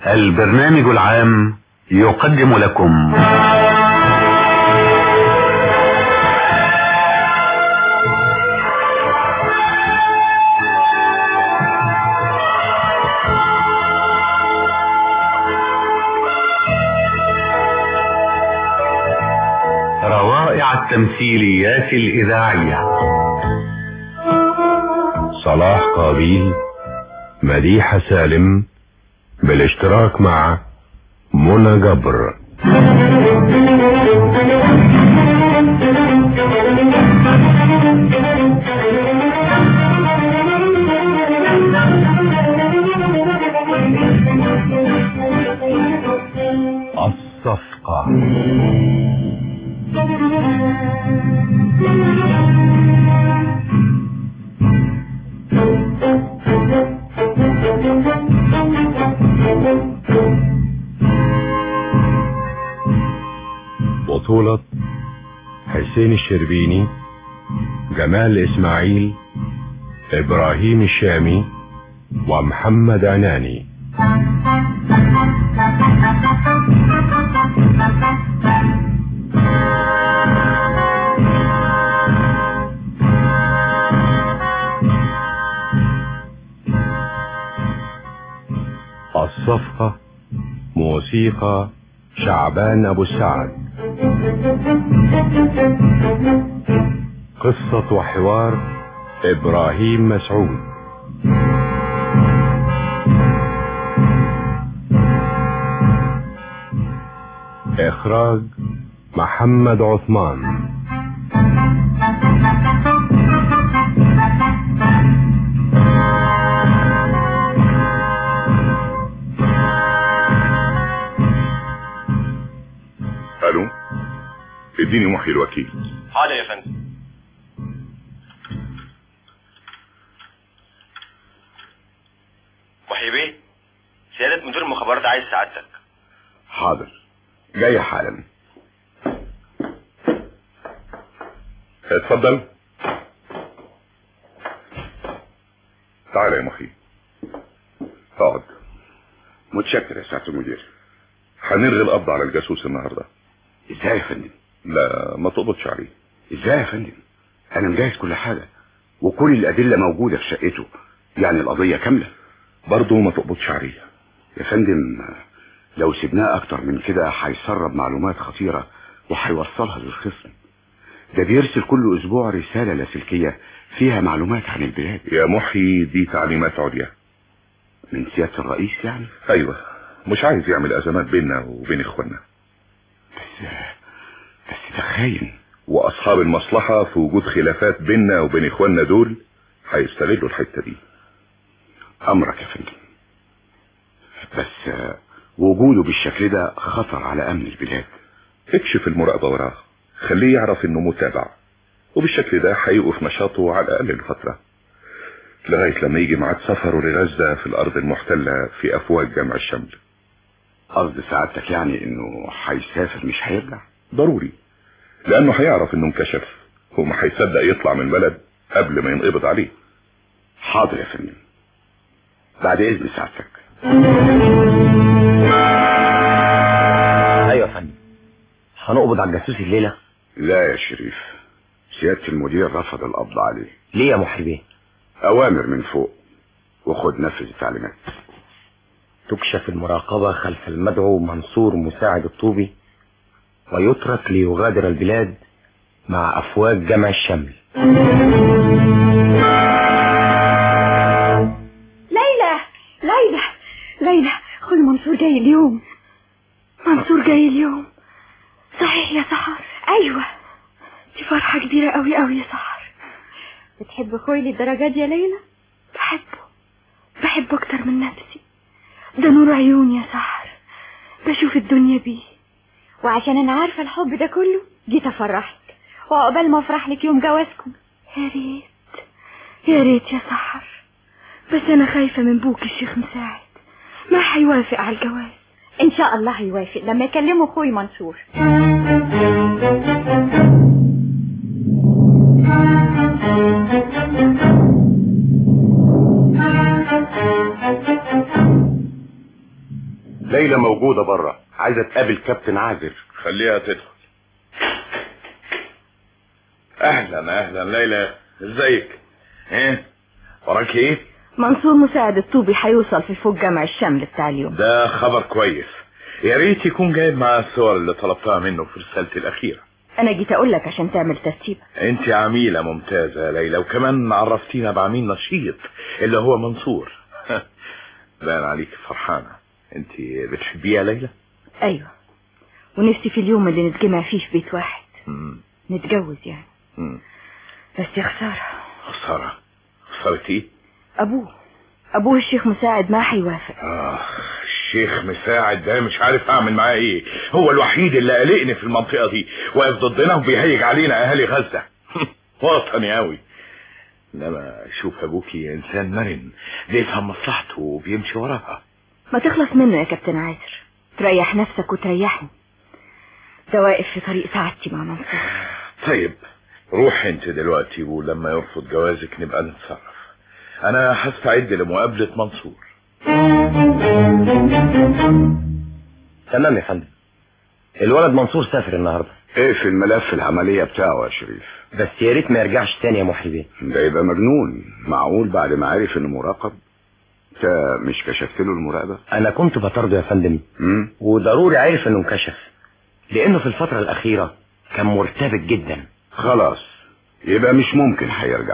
البرنامج العام يقدم لكم روائع التمثيليات الإذاعية صلاح قابيل مديحة سالم بالاشتراك مع منى جبر الصفقة بطولة حسين الشربيني جمال إسماعيل إبراهيم الشامي ومحمد عناني الصفقة موسيقى شعبان أبو السعد قصة وحوار إبراهيم مسعود إخراج محمد عثمان الو اديني محي الوكيل حاضر يا فندم محي بيه سيادة مدير المخابرات عايز سعادتك حاضر جاي حالا اتفضل تعال يا محي اقعد متشكر يا سعادة المدير هنلغي القبض على الجاسوس النهارده ازاي يا فندم لا ما تقبضش عليه ازاي يا فندم انا مجهز كل حاجة وكل الادلة موجودة في شقته يعني القضية كاملة برضه ما تقبضش عليه يا فندم لو سيبناه اكتر من كده هيسرب معلومات خطيرة وهيوصلها للخصم ده بيرسل كل اسبوع رسالة لاسلكية فيها معلومات عن البلاد يا محي دي تعليمات عليا من سيادة الرئيس يعني ايوه مش عايز يعمل ازمات بيننا وبين اخواننا بس بس ده خاين واصحاب المصلحة في وجود خلافات بيننا وبين اخواننا دول هيستغلوا الحتة دي امرك يا فندم بس آه، وجوده بالشكل ده خطر على امن البلاد اكشف المراقبة وراه خليه يعرف انه متابع وبالشكل ده هيوقف نشاطه على الاقل لفترة لغاية لما يجي ميعاد سفره لغزة في الارض المحتلة في افواج جمع الشمل قصد سعادتك يعني انه هيسافر مش هيرجع ضروري لانه هيعرف انه انكشف وما هيصدق يطلع من البلد قبل ما ينقبض عليه حاضر يا فندم بعد اذن سعادتك ايوه يا فندم هنقبض على الجاسوس الليلة لا يا شريف سيادة المدير رفض القبض عليه ليه يا محي بيه اوامر من فوق وخد نفذ التعليمات تكشف المراقبة خلف المدعو منصور مساعد الطوبي ويترك ليغادر البلاد مع أفواج جمع الشمل ليلى ليلى ليلى خل منصور جاي اليوم منصور جاي اليوم صحيح يا سحر ايوه دي فرحة كبيرة قوي قوي يا سحر بتحب اخوي للدرجة دي يا ليلى بحبه بحبه اكتر من نفسي ده نور عيوني يا سحر بشوف الدنيا بيه وعشان انا عارفة الحب ده كله جيت افرحك وعقبال ما افرح لك يوم جوازكم يا ريت يا ريت يا سحر بس انا خايفة من بوك الشيخ مساعد ما هيوافق على الجواز ان شاء الله هيوافق لما يكلمه اخوي منصور ليلى موجودة بره عايزة تقابل كابتن عازر خليها تدخل اهلا اهلا ليلى ازيك ايه وراك ايه منصور مساعد الطوبي هيوصل في فوق جامع الشمل بتاع اليوم ده خبر كويس يا ريت يكون جايب معاه الصور اللي طلبتها منه في رسالتي الاخيره انا جيت اقول لك عشان تعمل ترتيب انت عميله ممتازه يا ليلى وكمان عرفتينا بعميل نشيط اللي هو منصور باين عليك فرحانه انت بتحبيه يا ليلى ايوه ونفسي في اليوم اللي نتجمع فيه في بيت واحد مم. نتجوز يعني مم. بس يا خسارة خساره خساره ايه ابوه ابوه الشيخ مساعد ما هيوافق آه الشيخ مساعد ده مش عارف اعمل معاه ايه هو الوحيد اللي قلقني في المنطقة دي واقف ضدنا وبيهيج علينا اهالي غزة وطني قوي انما شوف ابوكي انسان مرن بيفهم مصلحته وبيمشي وراها ما تخلص منه يا كابتن عازر تريح نفسك وتريحني ده واقف في طريق سعادتي مع منصور طيب روح انت دلوقتي ولما يرفض جوازك نبقى نتصرف انا هستعد لمقابلة منصور تمام يا فندم الولد منصور سافر النهارده اقفل ملف العملية بتاعه يا شريف بس يا ريت ما يرجعش تاني يا محي ده يبقى مجنون معقول بعد ما عرف انه مراقب انت مش كشفت له المراقبة انا كنت بطرده يا فندم امم وضروري عارف انه انكشف لانه في الفترة الاخيرة كان مرتبك جدا خلاص يبقى مش ممكن هيرجع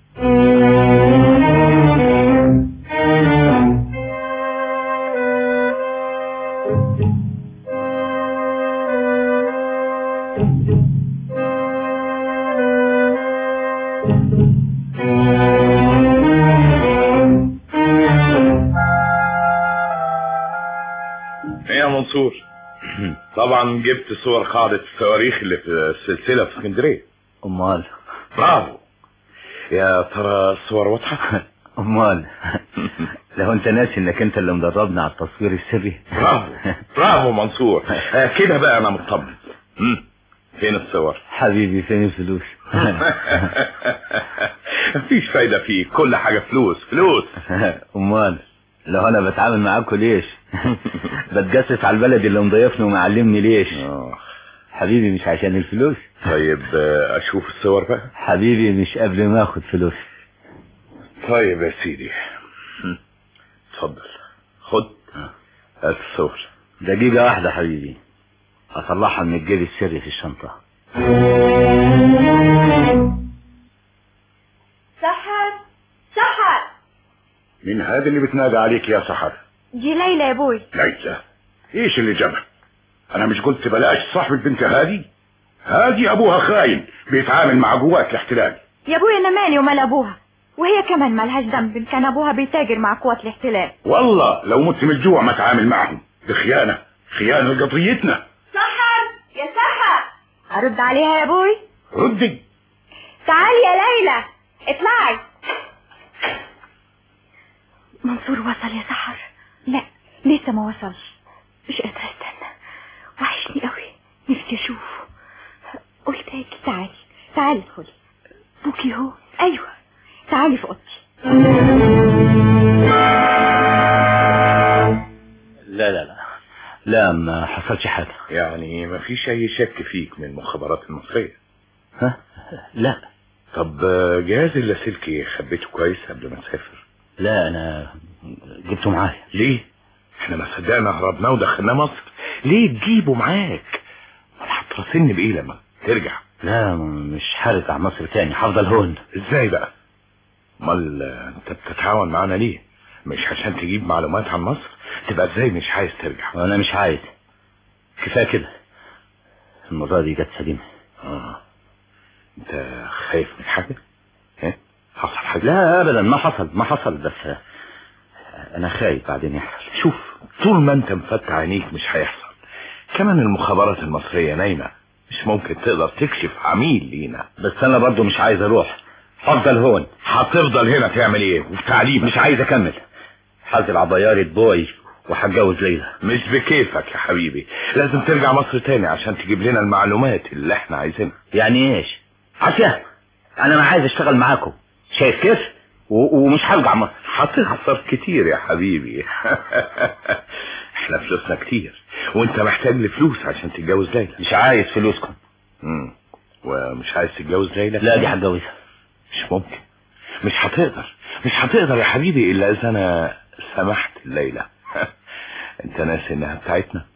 ايه يا منصور طبعا جبت صور قاعدة الصواريخ اللي في السلسلة في اسكندرية امال برافو يا ترى الصور واضحة امال لو انت ناسي انك انت اللي مدربنا على التصوير السري برافو برافو منصور آه، كده بقى انا مطمن مم. فين الصور حبيبي فين الفلوس مفيش فايدة فيه كل حاجة فلوس فلوس امال لو انا بتعامل معاكوا ليش بتجسس على البلد اللي مضيفني ومعلمني ليش آه. حبيبي مش عشان الفلوس طيب آه، اشوف الصور بقى حبيبي مش قبل ما اخد فلوس طيب يا سيدي مم. اتفضل خد هات الصور دقيقة واحدة حبيبي اطلعها من الجيب السري في الشنطة سحر سحر مين هذا اللي بتنادى عليك يا سحر دي ليلى يا بوي ليلى ايش اللي جابها انا مش قلت بلاش صاحب البنت هذه هذه ابوها خاين بيتعامل مع قوات الاحتلال يا ابويا انا مالي ومال ابوها وهي كمان مالهاش ذنب إن كان ابوها بيتاجر مع قوات الاحتلال والله لو مت من الجوع ما اتعامل معهم بخيانة خيانة لقضيتنا سحر يا سحر ارد عليها يا ابوي ردي تعالي يا ليلى اطلعي منصور وصل يا سحر لا لسه ما وصلش مش قادرة استنى وحشني قوي نفسي اشوفه قلت هيك تعالي تعالي ادخلي بوكي هو ايوه تعالي في اوضتي لا لا لا لا ما حصلش حاجة يعني مفيش اي شك فيك من المخابرات المصرية ها لا طب آه، جهاز اللاسلكي خبيته كويس قبل ما تسافر لا انا جبته معايا ليه احنا ما صدقنا هربناه ودخلناه مصر ليه تجيبه معاك ما هتراسلني بايه لما ترجع لا مش هرجع مصر تاني هفضل هون ازاي بقى امال آه، انت بتتعاون معانا ليه مش عشان تجيب معلومات عن مصر تبقى ازاي مش عايز ترجع وانا مش عايز كفايه كده المرة دي جت سليمة اه انت خايف من حاجة ايه حصل حاجة لا ابدا ما حصل ما حصل بس انا خايف بعدين يحصل شوف طول ما انت مفتح عينيك مش هيحصل كمان المخابرات المصرية نايمة مش ممكن تقدر تكشف عميل لينا بس انا برضو مش عايز اروح هفضل هون هتفضل هنا تعمل ايه وفي تعليمك مش عايز اكمل هنزل على ضيارة بوي وهتجوز ليلى مش بكيفك يا حبيبي لازم ترجع مصر تاني عشان تجيب لنا المعلومات اللي احنا عايزينها يعني ايش عشان انا ما عايز اشتغل معاكم شايف كيف و... ومش هرجع مصر هتخسر كتير يا حبيبي احنا فلوسنا كتير وانت محتاج لفلوس عشان تتجوز ليلى مش عايز فلوسكم مم. ومش عايز تتجوز ليلى لا دي هتجوزها مش ممكن مش هتقدر مش هتقدر يا حبيبي الا اذا انا سمحت ليلى انت ناسي انها بتاعتنا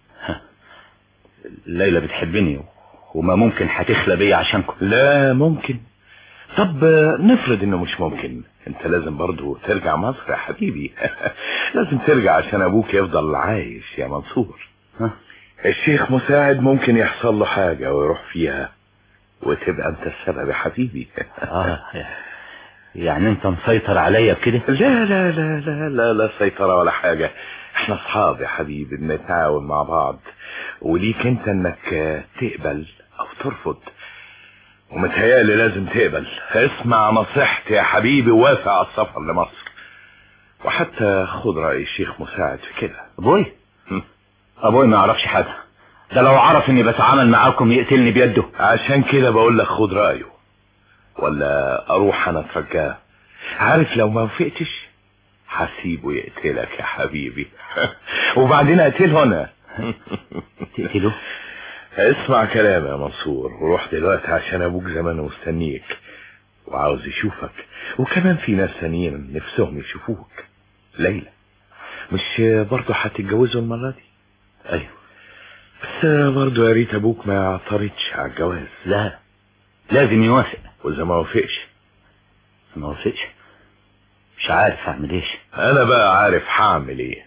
ليلى بتحبني وما ممكن هتخلى بيا عشانكم لا ممكن طب نفرض انه مش ممكن انت لازم برضو ترجع مصر يا حبيبي لازم ترجع عشان ابوك يفضل عايش يا منصور ها؟ الشيخ مساعد ممكن يحصل له حاجة ويروح فيها وتبقى انت السبب يا حبيبي اه يعني انت مسيطر عليا بكده لا لا لا لا لا لا سيطرة ولا حاجة احنا اصحاب يا حبيبي بنتعاون مع بعض وليك انت انك تقبل او ترفض ومتهيألي لازم تقبل اسمع نصيحتي يا حبيبي ووافق على السفر لمصر وحتى خد رأي الشيخ مساعد في كده ابوي هم. ابوي ما يعرفش حاجه ده لو عرف اني بتعامل معاكم يقتلني بيده عشان كده بقول لك خد رأيه ولا اروح انا اترجاه عارف لو ما وافقتش هسيبه يقتلك يا حبيبي وبعدين اقتله انا تقتله اسمع كلامي يا منصور وروح دلوقتي عشان ابوك زمانه مستنيك وعاوز يشوفك وكمان في ناس ثانيين نفسهم يشوفوك ليلى مش برضه هتتجوزوا المرة دي ايوه بس برضه يا ريت ابوك ما يعترضش على الجواز لا لازم يوافق واذا ما وافقش ما وافقش مش عارف اعمل ايش انا بقى عارف هعمل ايه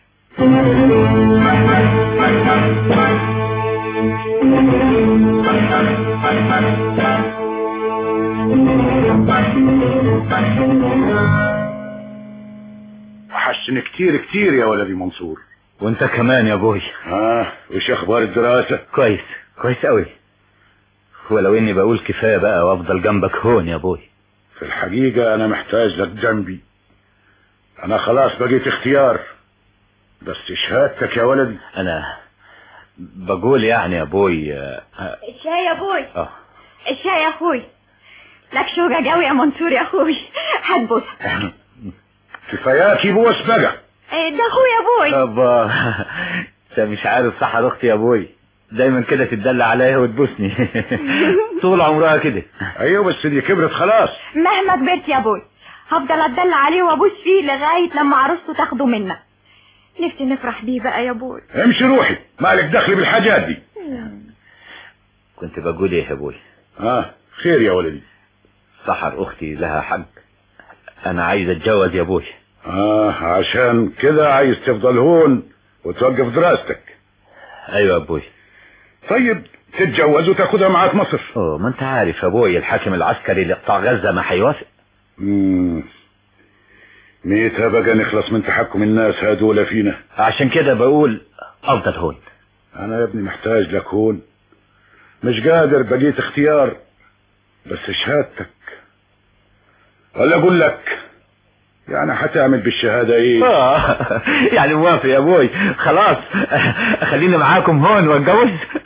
وحشني كتير كتير يا ولدي منصور وانت كمان يا ابوي ها وش اخبار الدراسة كويس كويس قوي ولو اني بقول كفايه بقى وافضل جنبك هون يا ابوي في الحقيقة انا محتاج لك جنبي انا خلاص بقيت اختيار بس شهادتك يا ولدي انا بقول يعني يا ابوي آه، الشاي يا ابوي اه الشاي يا اخوي لك شوقة قوي يا منصور يا اخوي هتبوسها كفاياكي بوس بقى إيه ده اخوي يا ابوي ابا انت مش عارف صح يا اختي يا ابوي دايما كده تتدلع عليا وتبوسني طول عمرها كده ايوه بس دي كبرت خلاص مهما كبرت يا ابوي هفضل اتدلع عليه وابوس فيه لغاية لما عروسته تاخده منا نفسي نفرح بيه بقى يا ابوي امشي روحي مالك دخل بالحاجات دي كنت بقول ايه يا ابوي ها خير يا ولدي سحر اختي لها حق انا عايز اتجوز يا ابوي اه عشان كده عايز تفضل هون وتوقف دراستك ايوه يا ابوي طيب تتجوز وتاخدها معاك مصر اوه ما انت عارف يا ابوي الحاكم العسكري لقطاع غزة ما هيوافق مم. ميتها بقى نخلص من تحكم الناس هذول فينا عشان كده بقول افضل هون انا يا ابني محتاج لك هون مش قادر بقيت اختيار بس شهادتك ولا اقول لك يعني هتعمل بالشهادة ايه آه، يعني موافق يا ابوي خلاص خليني معاكم هون واتجوز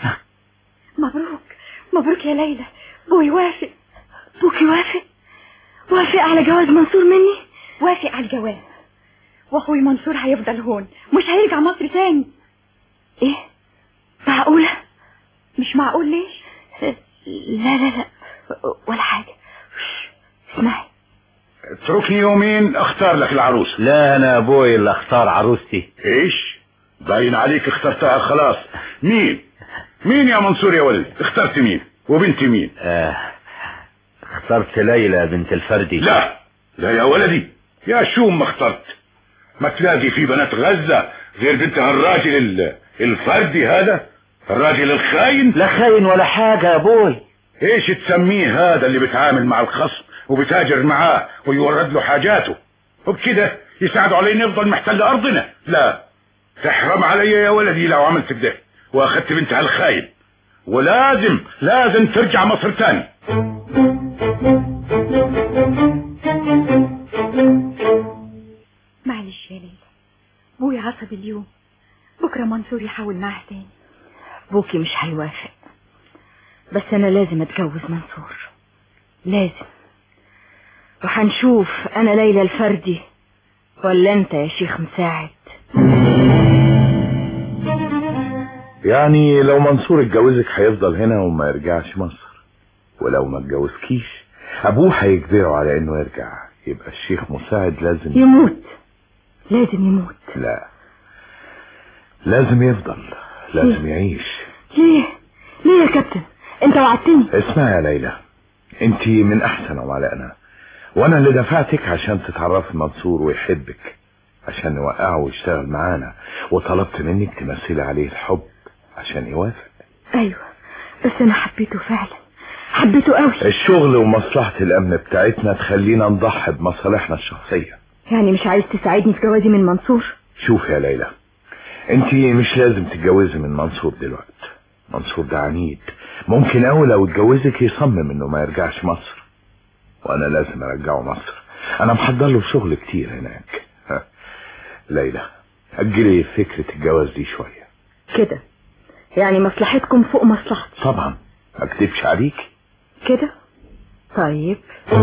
مبروك مبروك يا ليلى بوي وافق بوك يوافق وافق على جواز منصور مني وافق على الجواز واخوي منصور هيفضل هون مش هيرجع مصر تاني ايه معقولة مش معقول ليش لا لا لا ولا حاجة اسمعي اتركني يومين اختار لك العروس لا انا يا ابوي اللي اختار عروستي ايش باين عليك اخترتها خلاص مين مين يا منصور يا ولد اخترت مين وبنت مين آه اخترت ليلى بنت الفردي لا لا يا ولدي يا شوم ما اخترت ما تلاقي في بنات غزة غير بنت هالراجل ال- الفردي هذا الراجل الخاين لا خاين ولا حاجة يا ابوي ايش تسميه هذا اللي بيتعامل مع الخصم وبتاجر معاه ويورد له حاجاته وبكده يساعدوا علينا نفضل محتل ارضنا لا تحرم علي يا ولدي لو عملت كده واخدت بنت هالخاين ولازم لازم ترجع مصر تاني معلش يا ليلى بوي عصبي اليوم بكرة منصور يحاول معاه تاني بوكي مش هيوافق بس انا لازم اتجوز منصور لازم وهنشوف انا ليلى الفردي ولا انت يا شيخ مساعد يعني لو منصور اتجوزك هيفضل هنا وما يرجعش مصر ولو ما اتجوزكيش ابوه هيجبره على انه يرجع يبقى الشيخ مساعد لازم يموت لازم يموت لا لازم يفضل لازم يعيش ليه ليه يا كابتن انت وعدتني اسمعي يا ليلى انت من احسن عملائنا وانا اللي دفعتك عشان تتعرفي منصور ويحبك عشان نوقعه ويشتغل معانا وطلبت منك تمثلي عليه الحب عشان يوافق ايوه بس انا حبيته فعلا حبيته قوي الشغل ومصلحة الامن بتاعتنا تخلينا نضحي بمصالحنا الشخصية يعني مش عايز تساعدني في جوازي من منصور شوف يا ليلى انت مش لازم تتجوزي من منصور دلوقتي منصور ده عنيد ممكن اوي لو اتجوزك يصمم انه ما يرجعش مصر وانا لازم ارجعه مصر انا محضر له شغل كتير هناك ها. ليلى اجلي فكرة الجواز دي شوية كده يعني مصلحتكم فوق مصلحتي طبعا ما اكدبش عليك كده طيب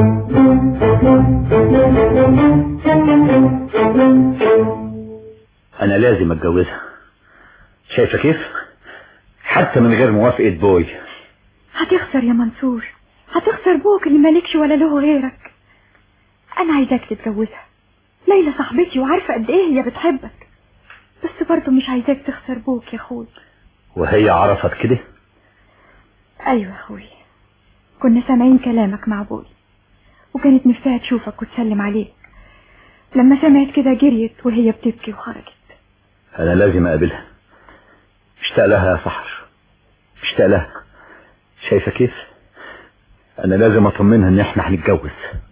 انا لازم اتجوزها شايفه كيف حتى من غير موافقه بوي هتخسر يا منصور هتخسر بوك اللي مالكش ولا له غيرك انا عايزاك تتجوزها ليلى صاحبتي وعارفه قد ايه هي بتحبك بس برضه مش عايزاك تخسر بوك يا اخوي وهي عرفت كده ايوه يا اخوي كنا سامعين كلامك مع بوي وكانت نفسها تشوفك وتسلم عليك لما سمعت كده جريت وهي بتبكي وخرجت انا لازم اقابلها مشتاق لها يا سحر مشتاق لها شايفه كيف انا لازم اطمنها ان احنا هنتجوز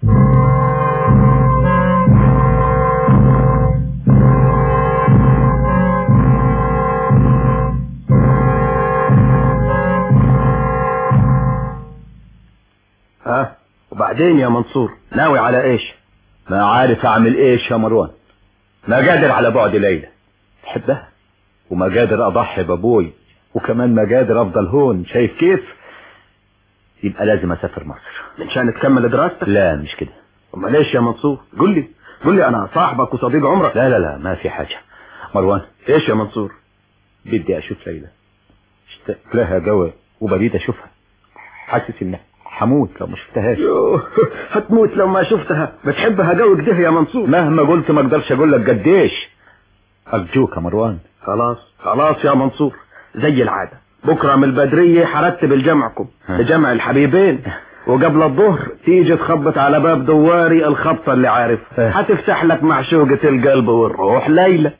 ها وبعدين يا منصور ناوي على ايش ما عارف اعمل ايش يا مروان ما قادر على بعد ليلى بحبها وما قادر اضحي بابوي وكمان ما قادر افضل هون شايف كيف يبقى لازم اسافر مصر منشان تكمل دراستك لا مش كده امال ايش يا منصور قل لي قل لي انا صاحبك وصديق عمرك لا لا لا ما في حاجة مروان ايش يا منصور بدي اشوف ليلى اشتقت لها جوا وبريد اشوفها حاسس اني حموت لو ما شفتهاش يوه، هتموت لو ما شفتها بتحبها جو كده يا منصور مهما قلت ما اقدرش اقول لك قديش ارجوك يا مروان خلاص خلاص يا منصور زي العادة بكرة من البدرية حرتب لجمعكم لجمع الحبيبين وقبل الظهر تيجي تخبط على باب دواري الخبطة اللي عارفها هتفتح لك معشوقة القلب والروح ليلى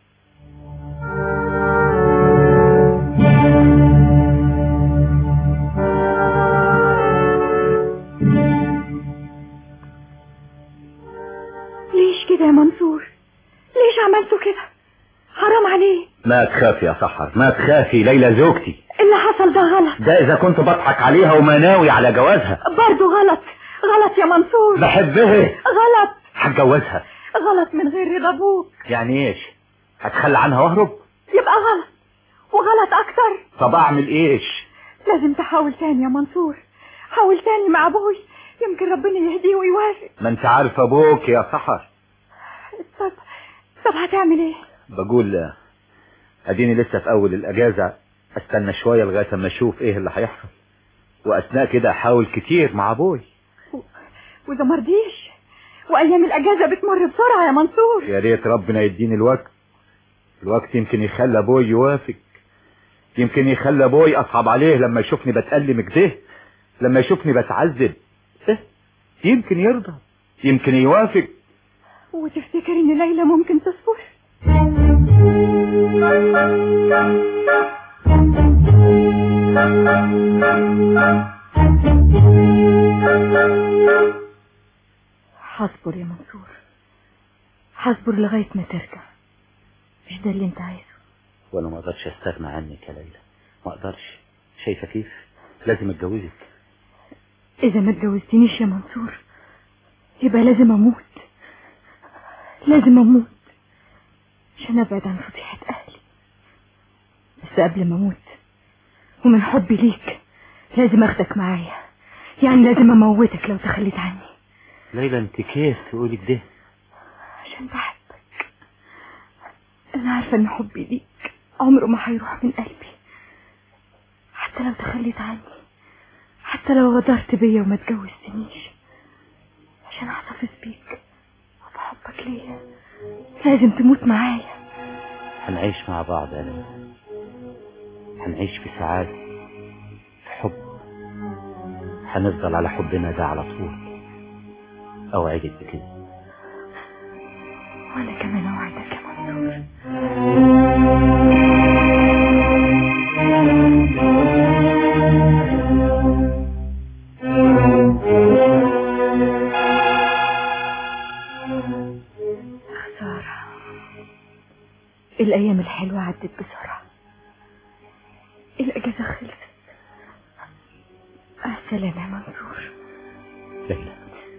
ليش كده يا منصور ليش عملتوا كده حرام عليه ما تخافي يا سحر ما تخافي ليلى زوجتي اللي حصل ده غلط ده اذا كنت بضحك عليها وما ناوي على جوازها برضه غلط غلط يا منصور بحبها غلط هتجوزها غلط من غير رضا ابوك يعني ايش هتخلى عنها واهرب يبقى غلط وغلط اكتر طب اعمل ايش لازم تحاول تاني يا منصور حاول تاني مع ابوي يمكن ربنا يهديه ويوافق ما انت عارف ابوك يا سحر طب طب هتعمل ايه بقول آه، اديني لسه في اول الاجازة استنى شوية لغاية اما اشوف ايه اللي هيحصل واثناء كده احاول كتير مع ابوي واذا مرضيش وايام الاجازه بتمر بسرعه يا منصور يا ريت ربنا يديني الوقت الوقت يمكن يخلى ابوي يوافق يمكن يخلى ابوي اصعب عليه لما يشوفني بتألم كده لما يشوفني بتعذب إيه؟ يمكن يرضى يمكن يوافق وتفتكر ان ليلى ممكن تصبر هصبر يا منصور هصبر لغايه ما ترجع مش ده اللي انت عايزه وانا ما اقدرش استغنى عنك يا ليلى ما اقدرش شايفه كيف لازم اتجوزك اذا ما اتجوزتنيش يا منصور يبقى لازم اموت لازم اموت عشان ابعد عن فضيحة اهلي بس قبل ما اموت ومن حبي ليك لازم اخدك معايا يعني لازم اموتك لو تخليت عني ليلى انت كيف تقولي كده عشان بحبك انا عارفة ان حبي ليك عمره ما هيروح من قلبي حتى لو تخليت عني حتى لو غدرت بيا وما اتجوزتنيش عشان احتفظ بيك وبحبك ليا لازم تموت معايا هنعيش مع بعض يا ليلى هنعيش في سعادة في حب هنفضل على حبنا ده على طول أوعدك بكده وانا كمان اوعدك يا منصور خسارة الأيام الحلوة عدت بسرعة الأجازة خلصت مع السلامة يا منصور ليلى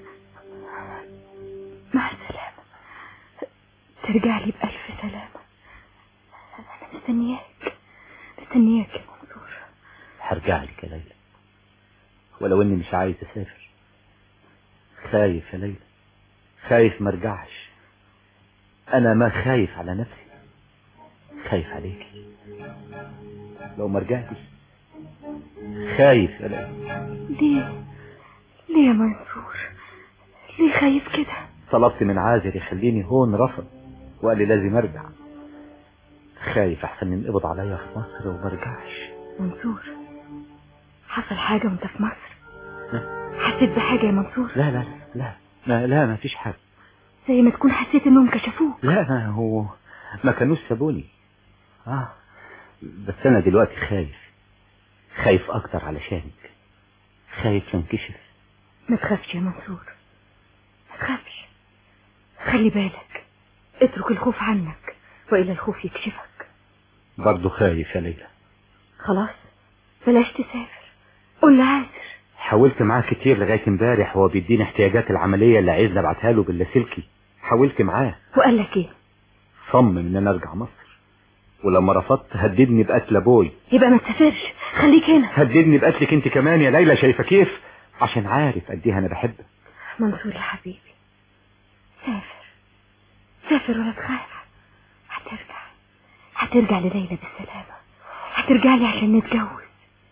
مع السلامة ترجع لي بألف سلامة أنا مستنياك مستنياك يا منصور هرجع لك يا ليلى ولو اني مش عايز اسافر خايف يا ليلى خايف ما ارجعش انا ما خايف على نفسي خايف عليكي لو ما رجعتش خايف يا ليلى ليه ليه يا منصور ليه خايف كده طلبت من عازر يخليني هون رفض وقال لي لازم ارجع خايف احسن ينقبض عليا في مصر وما ارجعش منصور حصل حاجة وانت في مصر حسيت بحاجة يا منصور لا لا لا لا لا ما فيش حاجة زي ما تكون حسيت انهم كشفوك لا ما هو ما كانوش سابوني اه بس انا دلوقتي خايف خايف اكتر علشانك خايف ينكشف ما تخافش يا منصور ما تخافش خلي بالك اترك الخوف عنك وإلا الخوف يكشفك برضه خايف يا ليلى خلاص بلاش تسافر قول لعازر حاولت معاه كتير لغاية امبارح وهو بيديني احتياجات العملية اللي عايزني ابعتها له باللاسلكي حاولت معاه وقال لك ايه صمم ان انا ارجع مصر ولما رفضت هددني بقتل ابوي يبقى ما تسافرش خليك هنا هددني بقتلك انت كمان يا ليلى شايفه كيف عشان عارف قد ايه انا بحبك منصور يا حبيبي سافر سافر ولا تخاف هترجع هترجع لليلى بالسلامة هترجع لي عشان نتجوز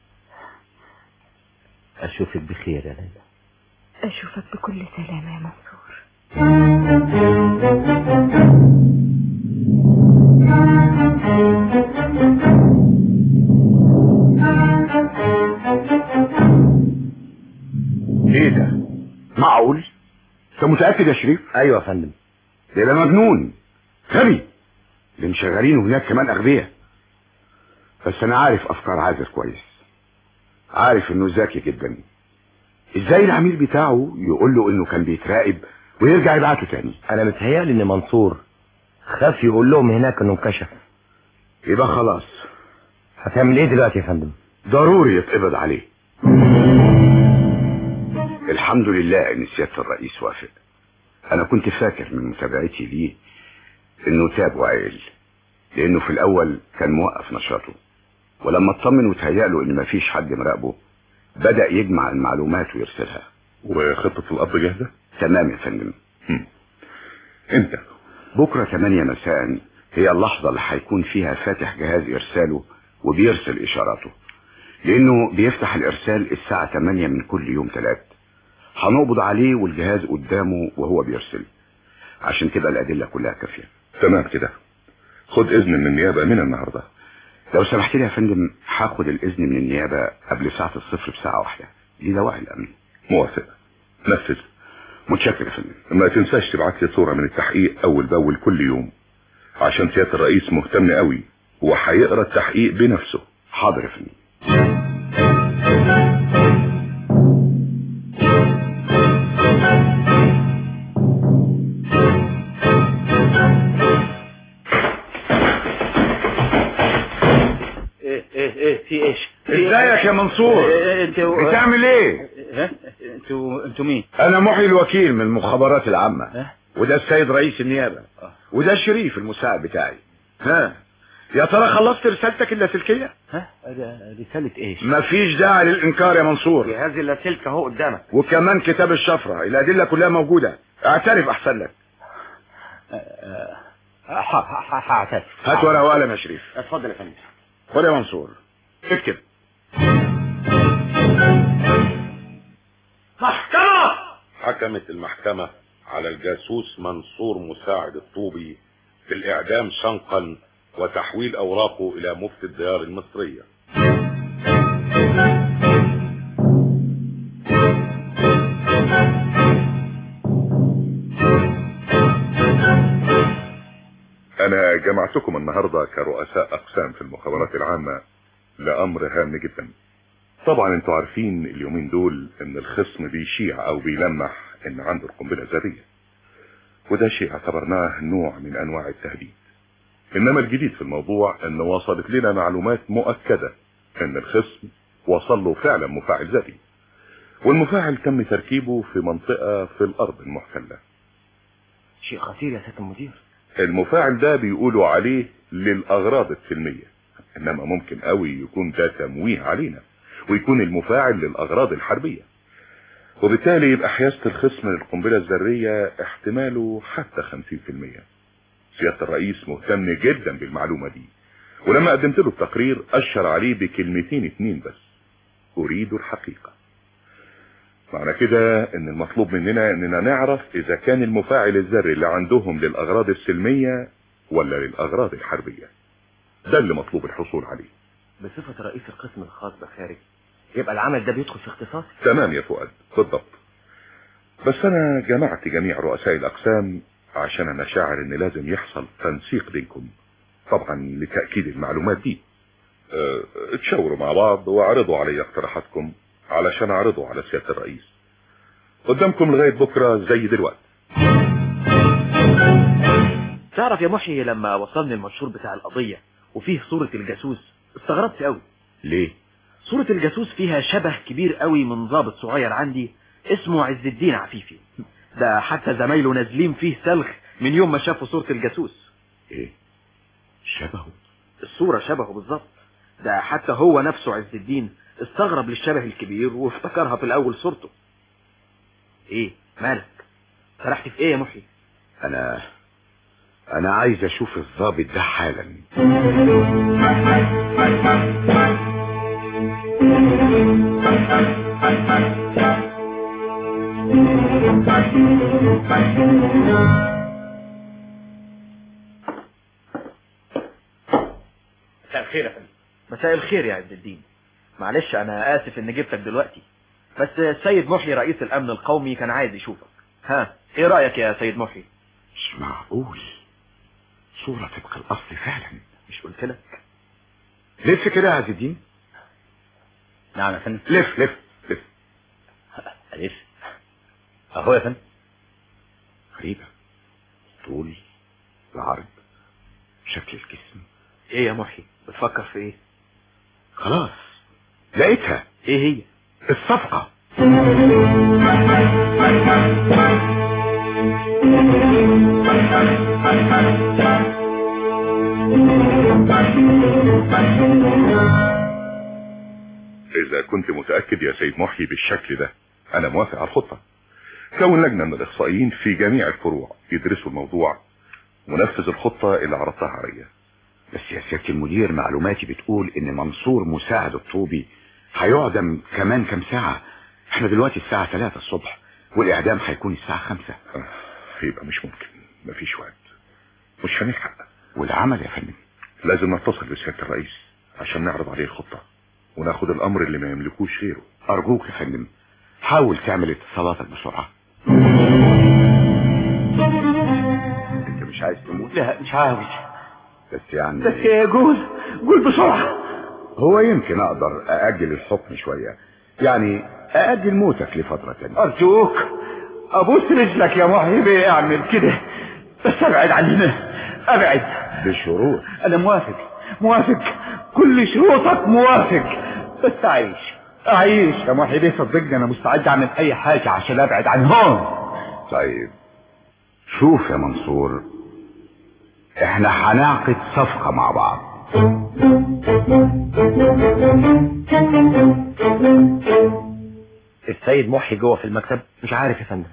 اشوفك بخير يا ليلى اشوفك بكل سلامة يا منصور ايه ده معقول انت متاكد يا شريف ايوه يا فندم ده ده مجنون غبي اللي مشغلينه هناك كمان اغبياء بس انا عارف افكار عازر كويس عارف انه ذكي جدا ازاي العميل بتاعه يقول له انه كان بيتراقب ويرجع يبعته تاني انا متهيألي ان منصور خاف يقول لهم هناك انه انكشف يبقى خلاص هتعمل ايه دلوقتي يا فندم ضروري يتقبض عليه الحمد لله ان سيادة الرئيس وافق انا كنت فاكر من متابعتي ليه انه تاب وعقل لانه في الاول كان موقف نشاطه ولما اطمن وتهيأله ان مفيش حد مراقبه بدأ يجمع المعلومات ويرسلها وخطة الأب جاهزة؟ تمام يا فندم هم. امتى؟ بكرة 8 مساء هي اللحظة اللي هيكون فيها فاتح جهاز إرساله وبيرسل إشاراته لأنه بيفتح الإرسال الساعة 8 من كل يوم ثلاث هنقبض عليه والجهاز قدامه وهو بيرسل عشان كده الأدلة كلها كافية تمام كده خد إذن من النيابة من النهاردة لو سمحت لي يا فندم هاخد الإذن من النيابة قبل ساعة الصفر بساعة واحدة دي دواعي الأمن موافق نفذ متشكر يا فندم ما تنساش تبعت لي صورة من التحقيق أول بأول كل يوم عشان سيادة الرئيس مهتم قوي وهيقرا التحقيق بنفسه حاضر يا فندم ايه ايه ايه في ايش ازيك يا منصور انتوا بتعمل ايه ها؟ انتوا انتوا مين انا محي الوكيل من المخابرات العامة ها؟ وده السيد رئيس النيابة وده الشريف المساعد بتاعي ها يا ترى خلصت رسالتك اللاسلكية ها رسالة ايش مفيش داعي للانكار يا منصور جهاز اللاسلكي اهو قدامك وكمان كتاب الشفرة الادلة كلها موجودة اعترف احسن لك هعترف هات ورقة وقلم يا شريف اتفضل يا فندم خد يا منصور اكتب محكمة حكمت المحكمة على الجاسوس منصور مساعد الطوبي بالإعدام شنقا وتحويل أوراقه إلى مفتي الديار المصرية انا جمعتكم النهاردة كرؤساء اقسام في المخابرات العامة لامر هام جدا طبعا انتوا عارفين اليومين دول ان الخصم بيشيع او بيلمح ان عنده القنبلة الذرية وده شيء اعتبرناه نوع من انواع التهديد انما الجديد في الموضوع ان وصلت لنا معلومات مؤكدة ان الخصم وصل له فعلا مفاعل ذري والمفاعل تم تركيبه في منطقة في الارض المحتلة شيء خطير يا سيادة المدير المفاعل ده بيقولوا عليه للاغراض السلمية انما ممكن قوي يكون ده تمويه علينا ويكون المفاعل للاغراض الحربية وبالتالي يبقى حيازة الخصم للقنبلة الذرية احتماله حتى 50% سيادة الرئيس مهتم جدا بالمعلومة دي ولما قدمت له التقرير اشر عليه بكلمتين اتنين بس اريد الحقيقة معنى كده ان المطلوب مننا اننا نعرف اذا كان المفاعل الذري اللي عندهم للاغراض السلمية ولا للاغراض الحربية ده اللي مطلوب الحصول عليه بصفة رئيس القسم الخاص بخارج يبقى العمل ده بيدخل في اختصاصي تمام يا فؤاد بالضبط بس انا جمعت جميع رؤساء الاقسام عشان انا شاعر ان لازم يحصل تنسيق بينكم طبعا لتأكيد المعلومات دي اه، اتشاوروا مع بعض واعرضوا علي اقتراحاتكم علشان اعرضه على سيادة الرئيس قدامكم لغاية بكرة زي دلوقتي تعرف يا محي لما وصلني المنشور بتاع القضية وفيه صورة الجاسوس استغربت قوي ليه صورة الجاسوس فيها شبه كبير قوي من ضابط صغير عندي اسمه عز الدين عفيفي ده حتى زمايله نازلين فيه سلخ من يوم ما شافوا صورة الجاسوس ايه شبهه الصورة شبهه بالظبط ده حتى هو نفسه عز الدين استغرب للشبه الكبير وافتكرها في الاول صورته ايه مالك فرحت في ايه يا محي انا انا عايز اشوف الضابط ده حالا مساء الخير يا فندم مساء الخير يا عز الدين معلش انا اسف اني جبتك دلوقتي بس السيد محي رئيس الامن القومي كان عايز يشوفك ها ايه رايك يا سيد محي مش معقول صورة طبق الاصل فعلا مش قلت لك لف كده يا عز الدين نعم يا فندم لف لف لف ألف اهو يا فندم غريبة طول العرض شكل الجسم ايه يا محي بتفكر في ايه خلاص لقيتها ايه هي الصفقة اذا كنت متأكد يا سيد محي بالشكل ده انا موافق على الخطة كون لجنة من الاخصائيين في جميع الفروع يدرسوا الموضوع ونفذ الخطة اللي عرضتها عليا بس يا سيادة المدير معلوماتي بتقول ان منصور مساعد الطوبي هيعدم كمان كام ساعة احنا دلوقتي الساعة 3 الصبح والاعدام هيكون الساعة 5 آه، يبقى مش ممكن مفيش وقت مش هنلحق والعمل يا فندم لازم نتصل بسيادة الرئيس عشان نعرض عليه الخطة وناخد الامر اللي ما يملكوش غيره ارجوك يا فندم حاول تعمل اتصالاتك بسرعة انت مش عايز تموت لا مش عاوز بس يعني بس قول قول بسرعة هو يمكن اقدر ااجل الحكم شوية يعني ااجل موتك لفترة تانية ارجوك ابوس رجلك يا محي اعمل كده بس ابعد عننا ابعد بشروط انا موافق موافق كل شروطك موافق بس اعيش اعيش يا محي بيه صدقني انا مستعد اعمل اي حاجة عشان ابعد عن هون طيب شوف يا منصور احنا هنعقد صفقة مع بعض السيد محي جوه في المكتب مش عارف يا فندم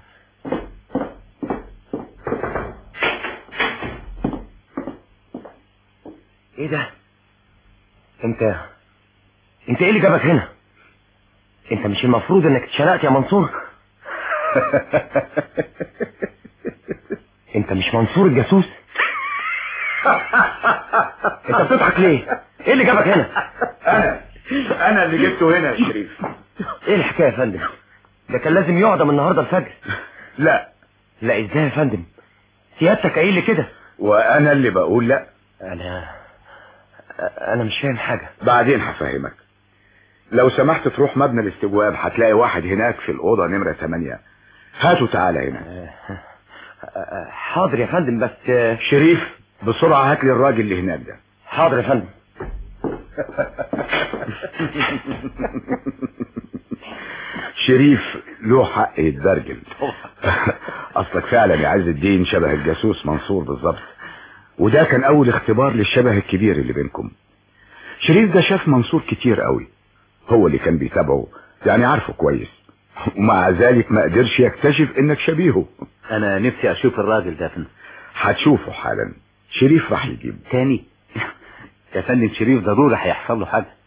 ايه ده انت انت ايه اللي جابك هنا انت مش المفروض انك اتشنقت يا منصور انت مش منصور الجاسوس انت بتضحك ليه ايه اللي جابك هنا انا انا اللي جبته هنا يا شريف ايه الحكايه يا فندم ده كان لازم يعدم النهارده الفجر لا لا ازاي يا فندم سيادتك قايل لي كده وانا اللي بقول لا انا انا مش فاهم حاجه بعدين هفهمك لو سمحت تروح مبنى الاستجواب هتلاقي واحد هناك في الأوضة نمرة 8 هاته تعالى هنا حاضر يا فندم بس شريف بسرعة هات لي الراجل اللي هناك ده حاضر يا فندم شريف له حق يتبرجل اصلك فعلا يا عز الدين شبه الجاسوس منصور بالظبط وده كان اول اختبار للشبه الكبير اللي بينكم شريف ده شاف منصور كتير قوي هو اللي كان بيتابعه يعني عارفه كويس ومع ذلك ما قدرش يكتشف انك شبيهه انا نفسي اشوف الراجل ده فندم هتشوفه حالا شريف راح يجيبه تاني يا فندم شريف ضروري هيحصل له حاجه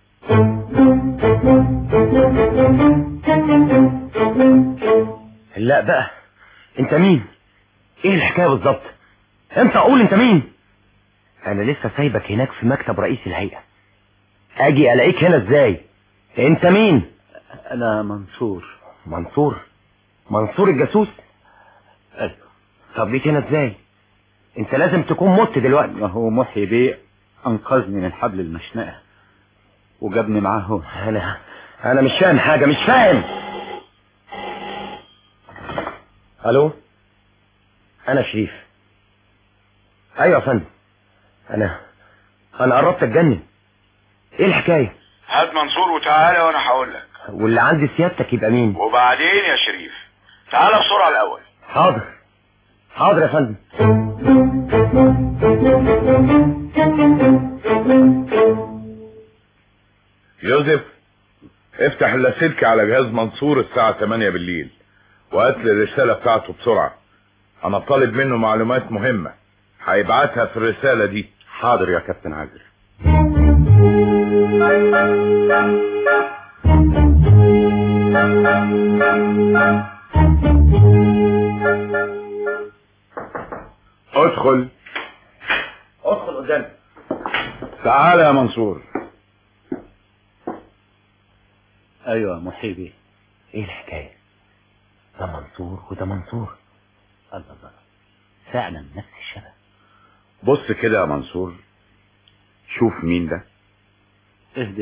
لا بقى انت مين ايه الحكايه بالظبط انت اقول انت مين انا لسه سايبك هناك في مكتب رئيس الهيئه اجي الاقيك هنا ازاي انت مين انا منصور منصور منصور الجاسوس ايوه طب جيت هنا ازاي انت لازم تكون مت دلوقتي ما هو محي بيه انقذني من حبل المشنقه وجابني معاه هون انا انا مش فاهم حاجه مش فاهم الو انا شريف ايوه يا فندم انا انا قربت اتجنن ايه الحكايه هات منصور وتعالى وانا هقول لك واللي عندي سيادتك يبقى مين وبعدين يا شريف تعالى بسرعة الاول حاضر حاضر يا فندم يوسف افتح اللاسلكي على جهاز منصور الساعة 8 بالليل وهات لي الرسالة بتاعته بسرعة انا طالب منه معلومات مهمة هيبعتها في الرسالة دي حاضر يا كابتن عادل ادخل ادخل قدامي تعالى يا منصور ايوه محي بيه ايه الحكايه ده منصور وده منصور الله الله فعلا نفس الشبه بص كده يا منصور شوف مين ده اهدى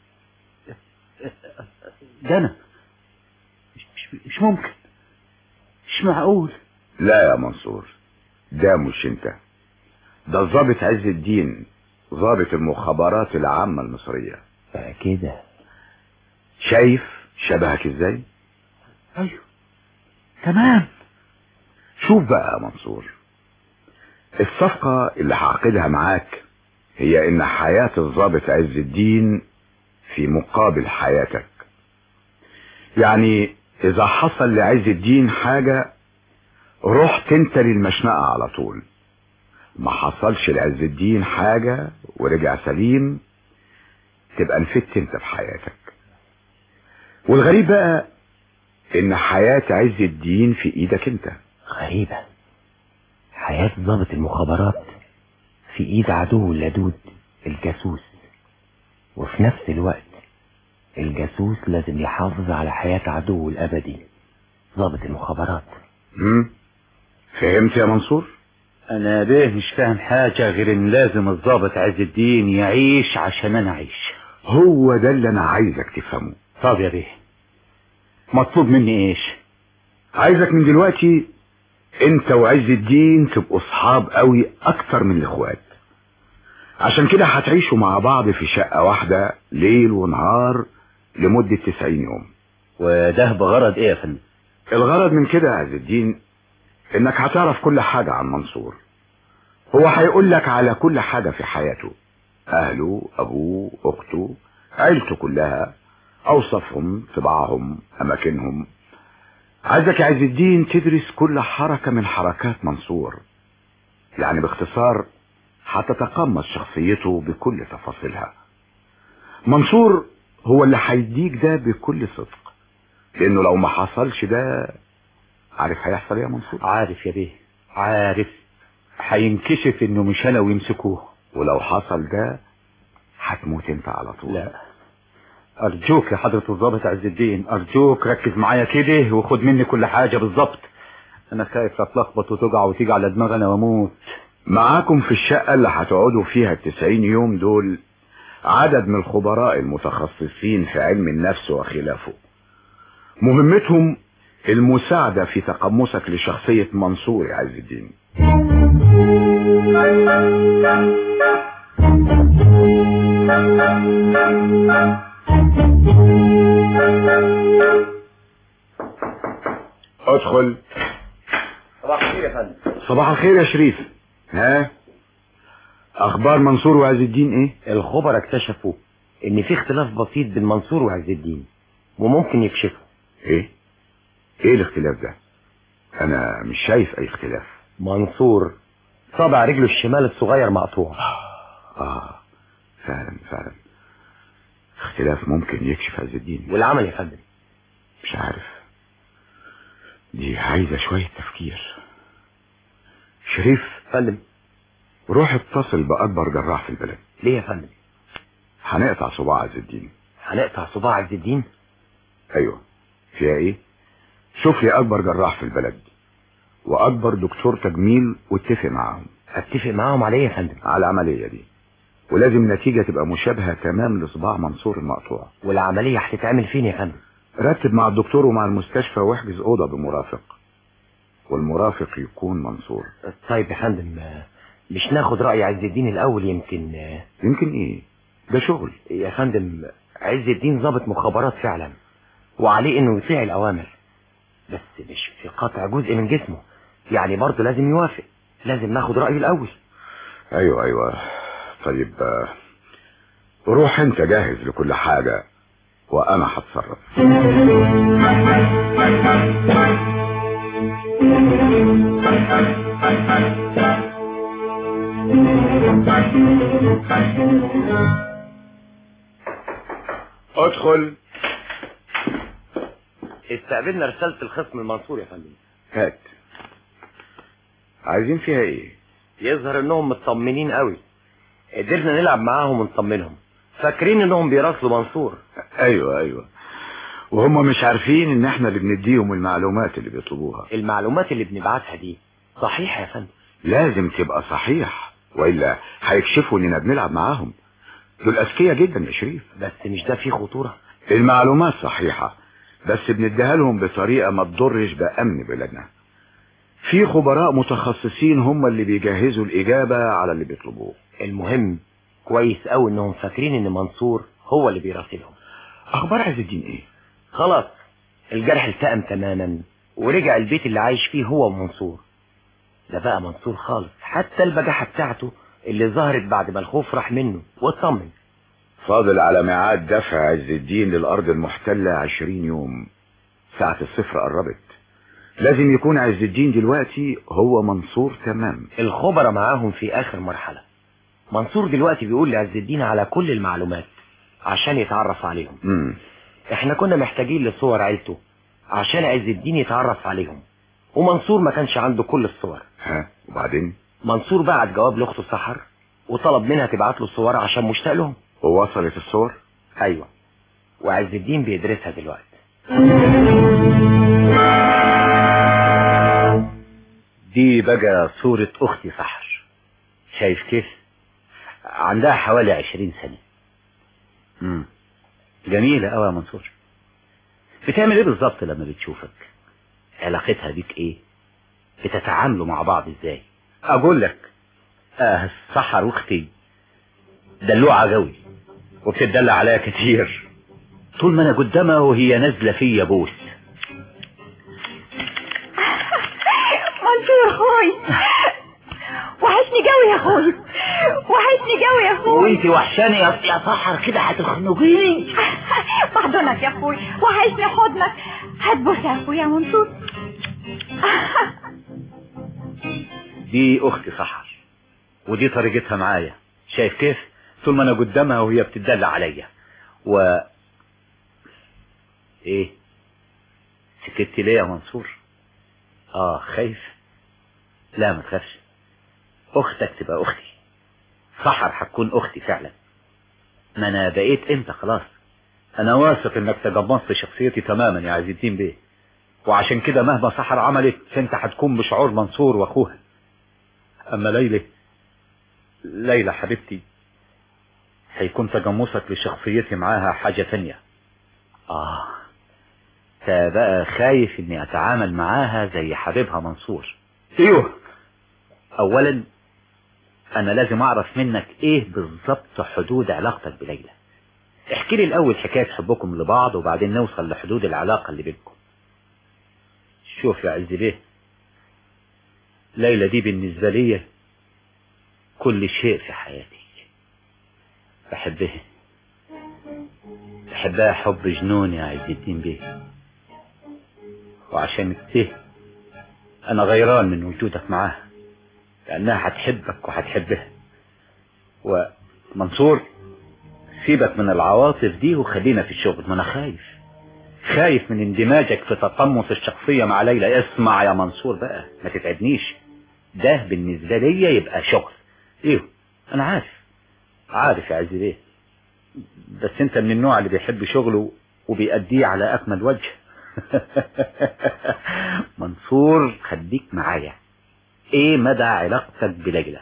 ده انا مش, مش, مش ممكن مش معقول لا يا منصور ده مش انت ده ضابط عز الدين ضابط المخابرات العامة المصرية كده شايف شبهك ازاي ايوه تمام شوف بقى يا منصور الصفقة اللي هعقدها معاك هي ان حياة الضابط عز الدين في مقابل حياتك يعني اذا حصل لعز الدين حاجة رحت انت للمشنقة على طول ما حصلش لعز الدين حاجة ورجع سليم تبقى نفدت انت بحياتك والغريب بقى ان حياة عز الدين في ايدك انت غريبة حياة ضابط المخابرات في ايد عدو اللدود الجاسوس وفي نفس الوقت الجاسوس لازم يحافظ على حياة عدوه الابدي ضابط المخابرات هم؟ فهمت يا منصور انا بيه مش فاهم حاجة غير ان لازم الضابط عز الدين يعيش عشان انا اعيش هو ده اللي انا عايزك تفهمه طب يا بيه مطلوب مني ايش عايزك من دلوقتي انت وعز الدين تبقوا صحاب قوي اكتر من الاخوات عشان كده هتعيشوا مع بعض في شقة واحدة ليل ونهار لمدة تسعين يوم وده بغرض ايه يا فندم الغرض من كده يا عز الدين انك هتعرف كل حاجة عن منصور هو هيقول لك على كل حاجة في حياته اهله ابوه اخته عيلته كلها اوصافهم طباعهم اماكنهم عايزك يا عز الدين تدرس كل حركة من حركات منصور يعني باختصار هتتقمص شخصيته بكل تفاصيلها منصور هو اللي هيديك ده بكل صدق لانه لو ما حصلش ده عارف هيحصل ايه يا منصور عارف يا بيه عارف هينكشف انه مش انا ويمسكوه ولو حصل ده هتموت انت على طول لا ارجوك يا حضرة الضابط عز الدين ارجوك ركز معايا كده وخد مني كل حاجة بالظبط انا خايف لا تلخبط وتقع وتيجي على دماغنا واموت معاكم في الشقة اللي هتقعدوا فيها التسعين يوم دول عدد من الخبراء المتخصصين في علم النفس وخلافه مهمتهم المساعدة في تقمصك لشخصية منصور عز الدين ادخل صباح الخير يا فندم صباح الخير يا شريف ها اخبار منصور وعز الدين ايه الخبراء اكتشفوا ان في اختلاف بسيط بين منصور وعز الدين وممكن يكشفوا ايه ايه الاختلاف ده انا مش شايف اي اختلاف منصور صابع رجله الشمال الصغير مقطوع اه فعلا فعلا اختلاف ممكن يكشف عز الدين والعمل يا فندم مش عارف دي عايزة شوية تفكير شريف فندم روح اتصل بأكبر جراح في البلد ليه يا فندم هنقطع صباع عز الدين هنقطع صباع عز الدين ايوه فيها ايه شوف لي اكبر جراح في البلد واكبر دكتور تجميل واتفق معاهم اتفق معاهم على ايه يا فندم على العملية دي ولازم النتيجة تبقى مشابهة تمام لصباع منصور المقطوع والعملية هتتعمل فين يا فندم رتب مع الدكتور ومع المستشفى واحجز أوضة بمرافق والمرافق يكون منصور طيب يا فندم مش ناخد رأي عز الدين الأول يمكن يمكن ايه ده شغل يا فندم عز الدين ضابط مخابرات فعلا وعليه انه يطيع الأوامر بس مش في قطع جزء من جسمه يعني برضه لازم يوافق لازم ناخد رأيه الأول ايوه ايوه طيب آه، روح انت جاهز لكل حاجة وانا هتصرف ادخل استقبلنا رسالة الخصم المنصور يا فندم هات عايزين فيها ايه يظهر انهم مطمنين قوي قدرنا نلعب معاهم ونطمنهم فاكرين انهم بيراسلوا منصور ايوه ايوه وهم مش عارفين ان احنا اللي بنديهم المعلومات اللي بيطلبوها المعلومات اللي بنبعتها دي صحيحة يا فندم لازم تبقى صحيح والا هيكشفوا اننا بنلعب معاهم دول اذكياء جدا يا شريف بس مش ده فيه خطورة المعلومات صحيحة بس بنديها لهم بطريقة ما تضرش بأمن بلادنا في خبراء متخصصين هم اللي بيجهزوا الإجابة على اللي بيطلبوه المهم كويس قوي انهم فاكرين ان منصور هو اللي بيراسلهم أخبار عز الدين إيه؟ خلاص الجرح التئم تماما ورجع البيت اللي عايش فيه هو ومنصور ده بقى منصور خالص حتى البجاحة بتاعته اللي ظهرت بعد ما الخوف راح منه واطمن فاضل على ميعاد دفع عز الدين للأرض المحتلة عشرين يوم ساعة الصفر قربت لازم يكون عز الدين دلوقتي هو منصور تمام الخبراء معاهم في اخر مرحلة منصور دلوقتي بيقول لعز الدين على كل المعلومات عشان يتعرف عليهم مم. احنا كنا محتاجين لصور عيلته عشان عز الدين يتعرف عليهم ومنصور ما كانش عنده كل الصور ها وبعدين منصور بعت جواب لاخته سحر وطلب منها تبعت له الصور عشان مشتاق لهم ووصلت الصور ايوه وعز الدين بيدرسها دلوقتي دي بقى صورة اختي سحر شايف كيف عندها حوالي عشرين سنة مم. جميلة قوي يا منصور بتعمل ايه بالظبط لما بتشوفك علاقتها بيك ايه بتتعاملوا مع بعض ازاي اقول لك اه سحر واختي دلوعة قوي وبتدلع عليا كتير طول ما انا قدامها وهي نازله فيا بوس منصور اخوي وحشني قوي يا اخوي وحشني وحشني قوي يا اخوي وانت وحشاني يا يا سحر كده هتخنقيني بحضنك يا اخوي وحشني حضنك هتبوس يا اخوي يا منصور دي اختي سحر ودي طريقتها معايا شايف كيف طول ما انا قدامها وهي بتدلع عليا و ايه سكتي ليه يا منصور اه خايف لا ما تخافش اختك تبقى اختي سحر هتكون اختي فعلا ما انا بقيت انت خلاص انا واثق انك تجمصت شخصيتي تماما يا عز الدين بيه وعشان كده مهما سحر عملت فانت هتكون بشعور منصور واخوها اما ليلى ليلى حبيبتي هيكون تجمسك لشخصيتي معاها حاجة تانية اه فبقى خايف اني اتعامل معاها زي حبيبها منصور ايوه اولا انا لازم اعرف منك ايه بالظبط حدود علاقتك بليلى احكي لي الاول حكاية حبكم لبعض وبعدين نوصل لحدود العلاقة اللي بينكم شوف يا عز بيه ليلى دي بالنسبة لي كل شيء في حياتي بحبها بحبها حب جنون يا عز الدين بيه وعشان كده انا غيران من وجودك معاها لانها هتحبك وهتحبها ومنصور سيبك من العواطف دي وخلينا في الشغل ما انا خايف خايف من اندماجك في تقمص الشخصية مع ليلى اسمع يا منصور بقى ما تتعبنيش ده بالنسبة لي يبقى شغل ايه انا عارف عارف يا عزيزي ليه بس انت من النوع اللي بيحب شغله وبيأديه على اكمل وجه منصور خليك معايا ايه مدى علاقتك بليلى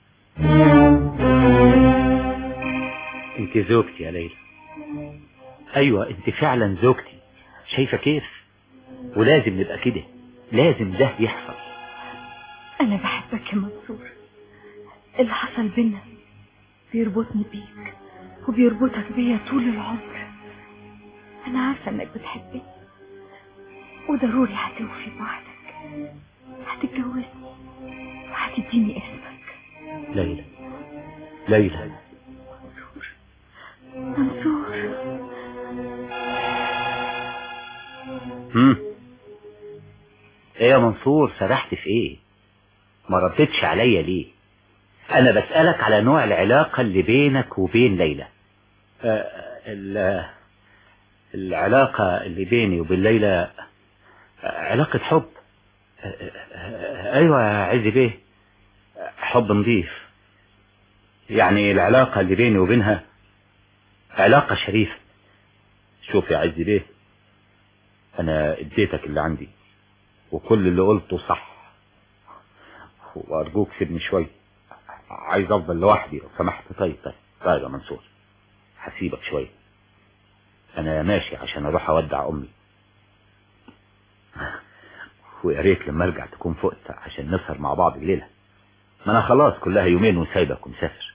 انت زوجتي يا ليلى ايوه انت فعلا زوجتي شايفه كيف ولازم نبقى كده لازم ده يحصل انا بحبك يا منصور اللي حصل بينا بيربطني بيك وبيربطك بيا طول العمر انا عارفه انك بتحبني وضروري هتوفي بوعدك هتتجوزني وهتديني اسمك ليلى ليلى منصور هم ايه يا منصور سرحت في ايه ما ردتش عليا ليه انا بسألك على نوع العلاقة اللي بينك وبين ليلى آه ال- العلاقة اللي بيني وبين ليلى آه، علاقة حب آه، آه، ايوه يا عزي بيه آه، حب نظيف يعني العلاقة اللي بيني وبينها علاقة شريفة شوف يا عزي بيه انا اديتك اللي عندي وكل اللي قلته صح وارجوك سيبني شوية عايز افضل لوحدي لو سمحت طيب طيب طيب يا منصور هسيبك شوية انا ماشي عشان اروح اودع امي ويا ريت لما ارجع تكون فقت عشان نسهر مع بعض الليلة ما انا خلاص كلها يومين وسايبك ومسافر